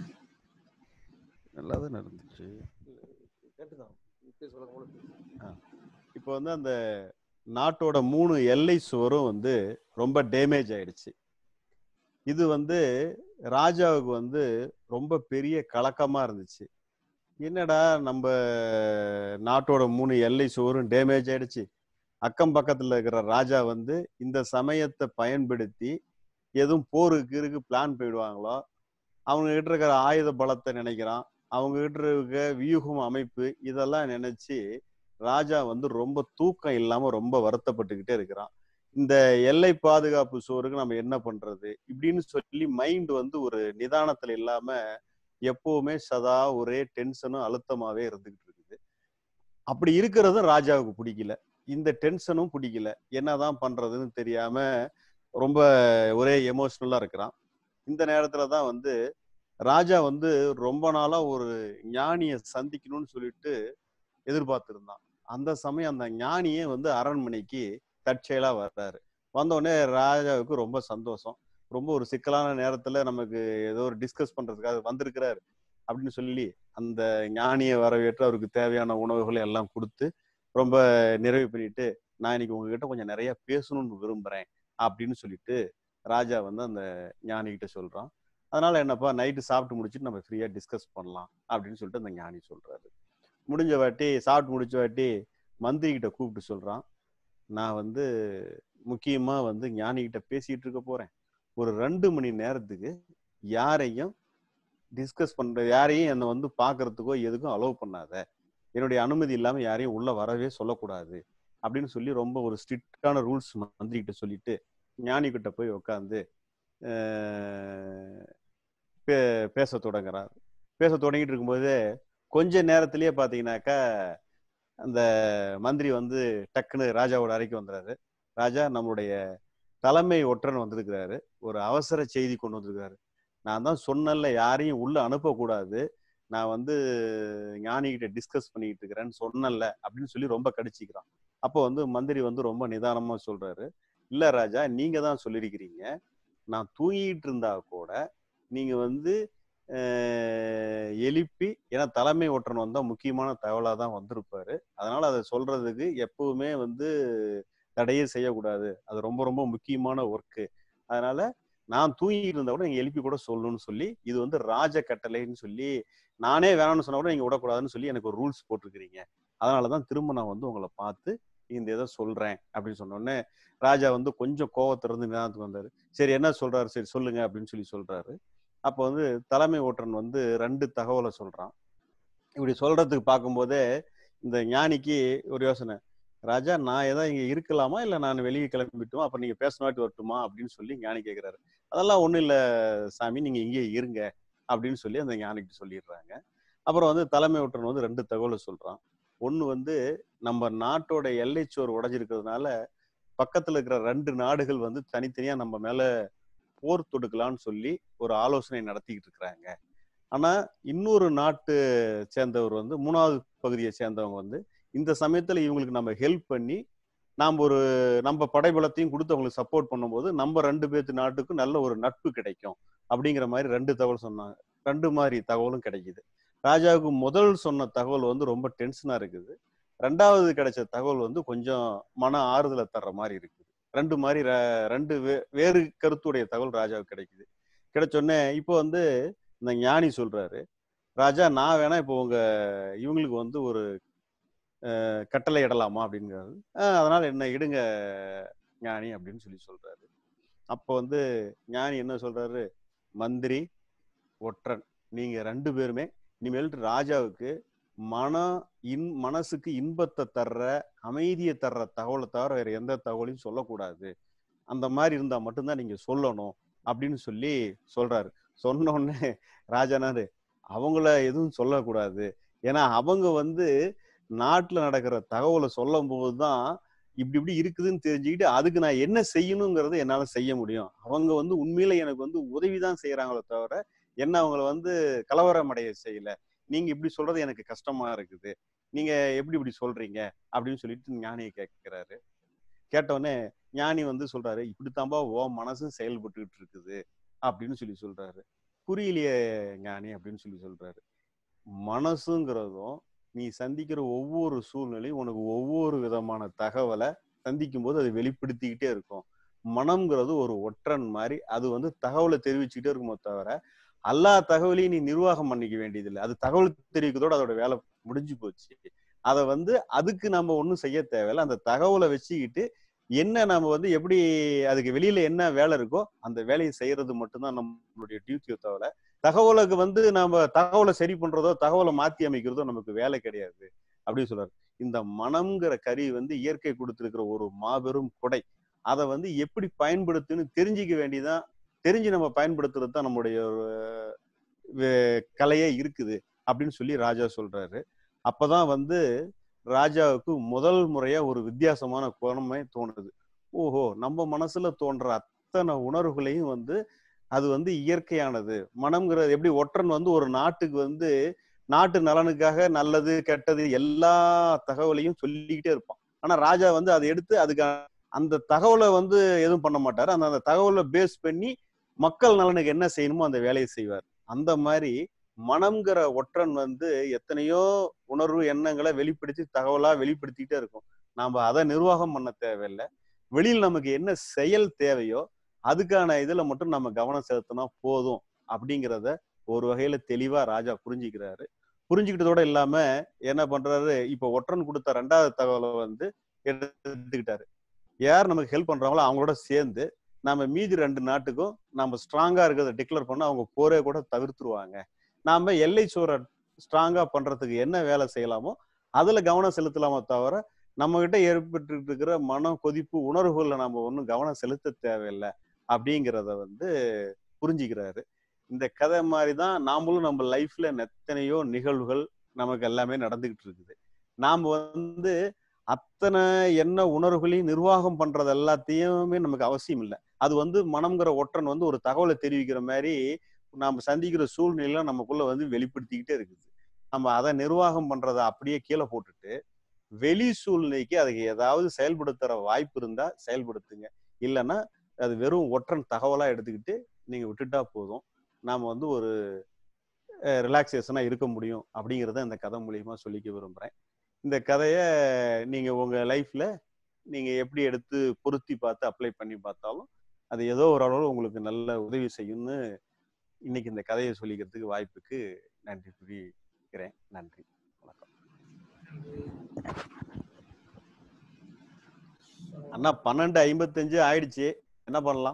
நல்லா தான் நடந்துச்சு கேட்டுதான் இப்பயே சொல்லும் போது ஆ. இப்போ வந்து அந்த நாட்டோட மூணு எல்லை சுவரும் வந்து ரொம்ப டேமேஜ் ஆயிடுச்சு இது வந்து ராஜாவுக்கு வந்து ரொம்ப பெரிய கலக்கமா இருந்துச்சு என்னடா நம்ம நாட்டோட மூணு எல்லை சுவரும் டேமேஜ் ஆயிடுச்சு அக்கம் பக்கத்துல இருக்கிற ராஜா வந்து இந்த சமயத்தை பயன்படுத்தி எதுவும் போருக்கு இருக்கு பிளான் போயிடுவாங்களோ அவங்க கிட்ட இருக்கிற ஆயுத பலத்தை நினைக்கிறான் அவங்க கிட்ட இருக்க வியூகம் அமைப்பு இதெல்லாம் நினைச்சு ராஜா வந்து ரொம்ப தூக்கம் இல்லாம ரொம்ப வருத்தப்பட்டுக்கிட்டே இருக்கிறான் இந்த எல்லை பாதுகாப்பு சோறுக்கு நம்ம என்ன பண்றது இப்படின்னு சொல்லி மைண்ட் வந்து ஒரு நிதானத்துல இல்லாம எப்பவுமே சதா ஒரே டென்ஷனும் அழுத்தமாவே இருந்துகிட்டு இருக்குது அப்படி இருக்கிறதும் ராஜாவுக்கு பிடிக்கல இந்த டென்ஷனும் பிடிக்கல என்னதான் பண்றதுன்னு தெரியாம ரொம்ப ஒரே எமோஷனலா இருக்கிறான் இந்த நேரத்துல தான் வந்து ராஜா வந்து ரொம்ப நாளா ஒரு ஞானிய சந்திக்கணும்னு சொல்லிட்டு எதிர்பார்த்திருந்தான் அந்த சமயம் அந்த ஞானியே வந்து அரண்மனைக்கு தற்செயலா வர்றாரு வந்த உடனே ராஜாவுக்கு ரொம்ப சந்தோஷம் ரொம்ப ஒரு சிக்கலான நேரத்துல நமக்கு ஏதோ ஒரு டிஸ்கஸ் பண்றதுக்காக வந்திருக்கிறாரு அப்படின்னு சொல்லி அந்த ஞானியை வரவேற்று அவருக்கு தேவையான உணவுகளை எல்லாம் கொடுத்து ரொம்ப நிறைவு பண்ணிட்டு நான் இன்னைக்கு உங்ககிட்ட கொஞ்சம் நிறைய பேசணும்னு விரும்புறேன் அப்படின்னு சொல்லிட்டு ராஜா வந்து அந்த ஞானி கிட்ட சொல்றான் அதனால என்னப்பா நைட்டு சாப்பிட்டு முடிச்சுட்டு நம்ம ஃப்ரீயா டிஸ்கஸ் பண்ணலாம் அப்படின்னு சொல்லிட்டு அந்த ஞானி சொல்றாரு முடிஞ்ச வாட்டி சாப்பிட்டு முடிச்ச வாட்டி மந்திரி கிட்ட கூப்பிட்டு சொல்றான் நான் வந்து முக்கியமா வந்து ஞானி கிட்ட பேசிட்டு இருக்க போறேன் ஒரு ரெண்டு மணி நேரத்துக்கு யாரையும் டிஸ்கஸ் பண்ற யாரையும் என்னை வந்து பாக்குறதுக்கோ எதுக்கும் அலோவ் பண்ணாத என்னுடைய அனுமதி இல்லாம யாரையும் உள்ள வரவே சொல்லக்கூடாது அப்படின்னு சொல்லி ரொம்ப ஒரு ஸ்ட்ரிக்டான ரூல்ஸ் மந்திரி கிட்ட சொல்லிட்டு ஞானி கிட்ட போய் உட்காந்து பேச தொடங்குறார் பேச தொடங்கிட்டு இருக்கும்போது கொஞ்ச நேரத்திலேயே பாத்தீங்கன்னாக்கா அந்த மந்திரி வந்து டக்குன்னு ராஜாவோட அறைக்கு வந்துறாரு ராஜா நம்மளுடைய தலைமை ஒற்றன் வந்திருக்கிறாரு ஒரு அவசர செய்தி கொண்டு வந்திருக்காரு நான் தான் சொன்னல யாரையும் உள்ள அனுப்பக்கூடாது நான் வந்து ஞானிகிட்ட டிஸ்கஸ் பண்ணிட்டு இருக்கிறேன்னு சொன்னல அப்படின்னு சொல்லி ரொம்ப கடிச்சிக்கிறான் அப்போ வந்து மந்திரி வந்து ரொம்ப நிதானமா சொல்றாரு இல்ல ராஜா நீங்க தான் சொல்லியிருக்கிறீங்க நான் தூங்கிட்டு இருந்தா கூட நீங்க வந்து அஹ், எழுப்பி ஏன்னா தலைமை ஒற்றன் வந்தா முக்கியமான தகவலா தான் வந்திருப்பாரு அதனால அதை சொல்றதுக்கு எப்பவுமே வந்து தடையே செய்யக்கூடாது அது ரொம்ப ரொம்ப முக்கியமான ஒர்க்கு அதனால நான் தூங்கிட்டு இருந்தா கூட நீங்க எழுப்பி கூட சொல்லணும்னு சொல்லி இது வந்து ராஜ கட்டளைன்னு சொல்லி நானே வேணும்னு சொன்னா கூட நீங்க விடக்கூடாதுன்னு சொல்லி எனக்கு ஒரு ரூல்ஸ் போட்டிருக்கிறீங்க அதனாலதான் திரும்ப நான் வந்து உங்களை பார்த்து இந்த இதை சொல்றேன் அப்படின்னு சொன்ன உடனே ராஜா வந்து கொஞ்சம் கோவத்திலிருந்து நிதானத்துக்கு வந்தாரு சரி என்ன சொல்றாரு சரி சொல்லுங்க அப்படின்னு சொல்லி சொல்றாரு அப்போ வந்து தலைமை ஓட்டுறன் வந்து ரெண்டு தகவலை சொல்றான் இப்படி சொல்றதுக்கு பார்க்கும்போதே இந்த ஞானிக்கு ஒரு யோசனை ராஜா நான் ஏதாவது இங்க இருக்கலாமா இல்ல நான் வெளியே கிளம்பிட்டுமா அப்ப நீங்க பேசினாட்டி வரட்டுமா அப்படின்னு சொல்லி ஞானி கேக்குறாரு அதெல்லாம் ஒண்ணும் இல்ல சாமி நீங்க இங்கே இருங்க அப்படின்னு சொல்லி அந்த ஞானிக்கு சொல்லிடுறாங்க அப்புறம் வந்து தலைமை ஒற்றன் வந்து ரெண்டு தகவலை சொல்றான் ஒண்ணு வந்து நம்ம நாட்டோட எல்லைச்சுவர் உடைஞ்சிருக்கிறதுனால பக்கத்துல இருக்கிற ரெண்டு நாடுகள் வந்து தனித்தனியா நம்ம மேல போர் தொடுக்கலாம்னு சொல்லி ஒரு ஆலோசனை நடத்திக்கிட்டு இருக்கிறாங்க ஆனா இன்னொரு நாட்டு சேர்ந்தவர் வந்து மூணாவது பகுதியை சேர்ந்தவங்க வந்து இந்த சமயத்துல இவங்களுக்கு நம்ம ஹெல்ப் பண்ணி நாம் ஒரு நம்ம படைபலத்தையும் கொடுத்து அவங்களுக்கு சப்போர்ட் பண்ணும்போது நம்ம ரெண்டு பேர்த்து நாட்டுக்கும் நல்ல ஒரு நட்பு கிடைக்கும் அப்படிங்கிற மாதிரி ரெண்டு தகவல் சொன்னாங்க ரெண்டு மாதிரி தகவலும் கிடைக்குது ராஜாவுக்கு முதல் சொன்ன தகவல் வந்து ரொம்ப டென்ஷனா இருக்குது ரெண்டாவது கிடைச்ச தகவல் வந்து கொஞ்சம் மன ஆறுதலை தர்ற மாதிரி இருக்குது ரெண்டு மாதிரி ர- ரெண்டு வே- வேறு கருத்துடைய தகவல் ராஜாவுக்கு கிடைக்குது கிடைச்சோடனே இப்போ வந்து இந்த ஞானி சொல்றாரு ராஜா நான் வேணா இப்போ உங்க இவங்களுக்கு வந்து ஒரு அஹ், கட்டளை இடலாமா அப்படிங்கிறாரு "ஆஹ், அதனால என்ன இடுங்க ஞானி அப்படின்னு சொல்லி சொல்றாரு அப்போ வந்து ஞானி என்ன சொல்றாரு மந்திரி ஒற்றன் நீங்க ரெண்டு பேருமே இனிமேல் ராஜாவுக்கு மன இன் மனசுக்கு இன்பத்தை தர்ற அமைதியை தர்ற தகவலை தவிர வேற எந்த தகவலையும் சொல்லக்கூடாது அந்த மாதிரி இருந்தா மட்டும்தான் நீங்க சொல்லணும் அப்படின்னு சொல்லி சொல்றாரு சொன்ன உடனே ராஜானாரு அவங்கள எதுவும் சொல்லக்கூடாது ஏன்னா அவங்க வந்து நாட்டுல நடக்கிற தகவலை சொல்லும் போதுதான் இப்படி இப்படி இருக்குதுன்னு தெரிஞ்சுக்கிட்டு அதுக்கு நான் என்ன செய்யணுங்கிறத என்னால செய்ய முடியும் அவங்க வந்து உண்மையில எனக்கு வந்து உதவிதான் செய்யறாங்களே தவிர என்ன அவங்கள வந்து கலவரம் அடைய செய்யல நீங்க இப்படி சொல்றது எனக்கு கஷ்டமா இருக்குது நீங்க எப்படி இப்படி சொல்றீங்க அப்படின்னு சொல்லிட்டு ஞானியை கேட்கிறாரு கேட்டவுடனே ஞானி வந்து சொல்றாரு இப்படித்தாம்பா ஓ மனசும் செயல்பட்டுக்கிட்டு இருக்குது அப்படின்னு சொல்லி சொல்றாரு புரியலையே ஞானி அப்படின்னு சொல்லி சொல்றாரு மனசுங்கிறதும் நீ சந்திக்கிற ஒவ்வொரு சூழ்நிலையும் உனக்கு ஒவ்வொரு விதமான தகவலை சந்திக்கும் போது அது வெளிப்படுத்திக்கிட்டே இருக்கும் மனம்ங்கிறது ஒரு ஒற்றன் மாதிரி அது வந்து தகவலை தெரிவிச்சுக்கிட்டே இருக்குமோ தவிர எல்லா தகவலையும் நீ நிர்வாகம் பண்ணிக்க வேண்டியதில்லை அது தகவல் தெரிவிக்கிறதோட அதோட வேலை முடிஞ்சு போச்சு அதை வந்து அதுக்கு நம்ம ஒன்றும் செய்ய தேவையில்லை அந்த தகவலை வச்சுக்கிட்டு என்ன நம்ம வந்து எப்படி அதுக்கு வெளியில என்ன வேலை இருக்கோ அந்த வேலையை செய்யறது மட்டும்தான் நம்மளுடைய டியூட்டியோ தவிர தகவலுக்கு வந்து நம்ம தகவலை சரி பண்றதோ தகவலை மாத்தி அமைக்கிறதோ நமக்கு வேலை கிடையாது அப்படின்னு சொல்றாரு இந்த மனம்ங்கிற கறி வந்து இயற்கை கொடுத்திருக்கிற ஒரு மாபெரும் கொடை அதை வந்து எப்படி பயன்படுத்துன்னு தெரிஞ்சுக்க வேண்டியதான் தெரிஞ்சு நம்ம பயன்படுத்துறது தான் நம்முடைய ஒரு, வே- கலையே இருக்குது அப்படின்னு சொல்லி ராஜா சொல்றாரு அப்பதான் வந்து ராஜாவுக்கு முதல் முறையா ஒரு வித்தியாசமான குணமே தோணுது ஓஹோ நம்ம மனசுல தோன்ற அத்தனை உணர்வுகளையும் வந்து அது வந்து இயற்கையானது மனம்ங்கிறது எப்படி ஒற்றன் வந்து ஒரு நாட்டுக்கு வந்து நாட்டு நலனுக்காக நல்லது கெட்டது எல்லா தகவலையும் சொல்லிக்கிட்டே இருப்பான் ஆனா ராஜா வந்து அதை எடுத்து அதுக்கு அந்த தகவலை வந்து எதுவும் பண்ண மாட்டாரு அந்த அந்த தகவலை பேஸ் பண்ணி மக்கள் நலனுக்கு என்ன செய்யணுமோ அந்த வேலையை செய்வார் அந்த மாதிரி மனம்ங்கிற ஒற்றன் வந்து எத்தனையோ உணர்வு எண்ணங்களை வெளிப்படுத்தி தகவலா வெளிப்படுத்திக்கிட்டே இருக்கும் நாம அதை நிர்வாகம் பண்ண தேவையில்லை வெளியில் நமக்கு என்ன செயல் தேவையோ அதுக்கான இதுல மட்டும் நம்ம கவனம் செலுத்தினா போதும் அப்படிங்கிறத ஒரு வகையில தெளிவா ராஜா புரிஞ்சுக்கிறாரு புரிஞ்சுக்கிட்டதோட இல்லாம என்ன பண்றாரு இப்ப ஒற்றன் கொடுத்த ரெண்டாவது தகவலை வந்து எடுத்துக்கிட்டாரு யார் நமக்கு ஹெல்ப் பண்றாங்களோ அவங்களோட சேர்ந்து நம்ம மீதி ரெண்டு நாட்டுக்கும் நம்ம ஸ்ட்ராங்கா இருக்கிறத டிக்ளேர் பண்ண அவங்க போரே கூட தவிர்த்துருவாங்க நாம எல்லை சோரை ஸ்ட்ராங்கா பண்றதுக்கு என்ன வேலை செய்யலாமோ அதுல கவனம் செலுத்தலாமோ தவிர நம்ம கிட்ட ஏற்பட்டு இருக்கிற மன கொதிப்பு உணர்வுகள்ல நம்ம ஒன்றும் கவனம் செலுத்த தேவையில்லை அப்படிங்கிறத வந்து புரிஞ்சுக்கிறாரு இந்த கதை மாதிரி தான் நாமளும் நம்ம லைஃப்ல எத்தனையோ நிகழ்வுகள் நமக்கு எல்லாமே நடந்துகிட்டு இருக்குது நாம வந்து அத்தனை என்ன உணர்வுகளையும் நிர்வாகம் பண்றது எல்லாத்தையுமே நமக்கு அவசியம் இல்லை அது வந்து மனம்ங்கிற ஒற்றன் வந்து ஒரு தகவலை தெரிவிக்கிற மாதிரி நாம சந்திக்கிற சூழ்நிலை நமக்குள்ள வந்து வெளிப்படுத்திக்கிட்டே இருக்குது நம்ம அதை நிர்வாகம் பண்றதை அப்படியே கீழே போட்டுட்டு வெளி சூழ்நிலைக்கு அதுக்கு ஏதாவது செயல்படுத்துற வாய்ப்பு இருந்தா செயல்படுத்துங்க இல்லைன்னா அது வெறும் ஒற்றன் தகவலா எடுத்துக்கிட்டு நீங்க விட்டுட்டா போதும் நாம வந்து ஒரு ரிலாக்ஸேஷனாக இருக்க முடியும் அப்படிங்கிறத இந்த கதை மூலியமா சொல்லிக்க விரும்புகிறேன் இந்த கதையை நீங்கள் உங்கள் லைஃப்பில் நீங்கள் எப்படி எடுத்து பொருத்தி பார்த்து அப்ளை பண்ணி பார்த்தாலும் அது ஏதோ ஒரு அளவு உங்களுக்கு நல்ல உதவி செய்யும்னு இன்னைக்கு இந்த கதையை சொல்லிக்கிறதுக்கு வாய்ப்புக்கு நன்றி கூறிக்கிறேன் நன்றி வணக்கம் அண்ணா பன்னெண்டு ஐம்பத்தஞ்சு ஆயிடுச்சு என்ன பண்ணலாம்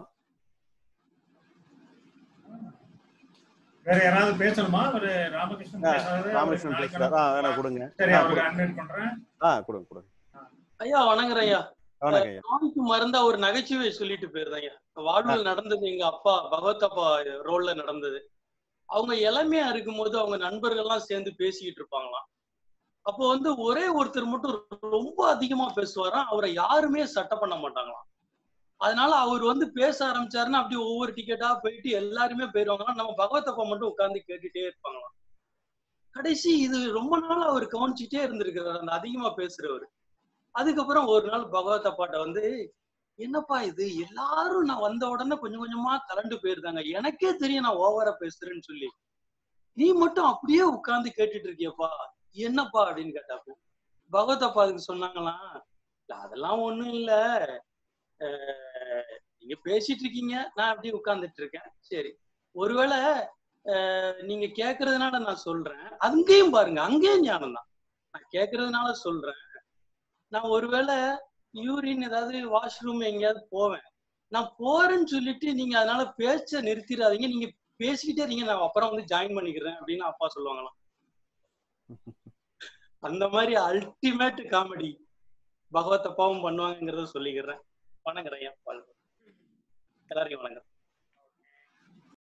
வேற யாராவது பேசணுமா ஒரு ராமகிருஷ்ணன் ஆ, பேசுறாரு ராமகிருஷ்ணன் அவருக்கு பேசுறாரு ஆ வேணா கொடுங்க சரி ஆ, அவருக்கு கொடுங்க. அன்மியூட் பண்றேன் ஆ கொடுங்க கொடுங்க ஐயா வணங்குறேன் ஐயா வணக்கம் ஐயா நாய்க்கு மறந்தா ஒரு நகைச்சுவை சொல்லிட்டு போயிருந்தேன் ஐயா வாழ்வில் நடந்தது எங்க அப்பா பகவத் அப்பா ரோல்ல நடந்தது அவங்க இளமையா இருக்கும்போது அவங்க நண்பர்கள்லாம் சேர்ந்து பேசிக்கிட்டு இருப்பாங்களாம் அப்போ வந்து ஒரே ஒருத்தர் மட்டும் ரொம்ப அதிகமா பேசுவாராம் அவரை யாருமே சட்டை பண்ண மாட்டாங்களாம் அதனால அவர் வந்து பேச ஆரம்பிச்சாருன்னா அப்படியே ஒவ்வொரு டிக்கெட்டா போயிட்டு எல்லாருமே போயிருவாங்களாம் நம்ம பகவத் அப்பா மட்டும் உட்கார்ந்து கேட்டுட்டே இருப்பாங்களாம் கடைசி இது ரொம்ப நாள் அவர் கவனிச்சுட்டே இருந்திருக்கிறார் அந்த அதிகமா பேசுறவர் அதுக்கப்புறம் ஒரு நாள் பகவத் அப்பாட்ட வந்து என்னப்பா இது எல்லாரும் நான் வந்த உடனே கொஞ்சம் கொஞ்சமா கலண்டு போயிருந்தாங்க எனக்கே தெரியும் நான் ஓவரா பேசுறேன்னு சொல்லி நீ மட்டும் அப்படியே உட்கார்ந்து கேட்டுட்டு இருக்கியப்பா என்னப்பா அப்படின்னு கேட்டாப்ப பகவத் அப்பா அதுக்கு சொன்னாங்களாம் "இல்ல, அதெல்லாம் ஒண்ணும் இல்ல அஹ், நீங்க பேசிட்டு இருக்கீங்க நான் அப்படியே உட்கார்ந்துட்டு இருக்கேன் சரி ஒருவேளை அஹ், நீங்க கேக்குறதுனால நான் சொல்றேன் அங்கேயும் பாருங்க அங்கேயும் ஞானம் தான் நான் கேக்குறதுனால சொல்றேன் நான் ஒருவேளை யூரின் ஏதாவது வாஷ்ரூம் எங்கேயாவது போவேன் நான் போறேன்னு சொல்லிட்டு நீங்க அதனால பேச்ச நிறுத்திடாதீங்க நீங்க பேசிக்கிட்டே இருங்க நான் அப்புறம் வந்து ஜாயின் பண்ணிக்கிறேன் அப்படின்னு அப்பா சொல்லுவாங்களாம் அந்த மாதிரி அல்டிமேட் காமெடி பகவத் அப்பாவும் பண்ணுவாங்கங்கிறத சொல்லிக்கிறேன் வணங்குறேன் ஐயா. வாழ்க. எல்லாரையும் வணங்குறேன்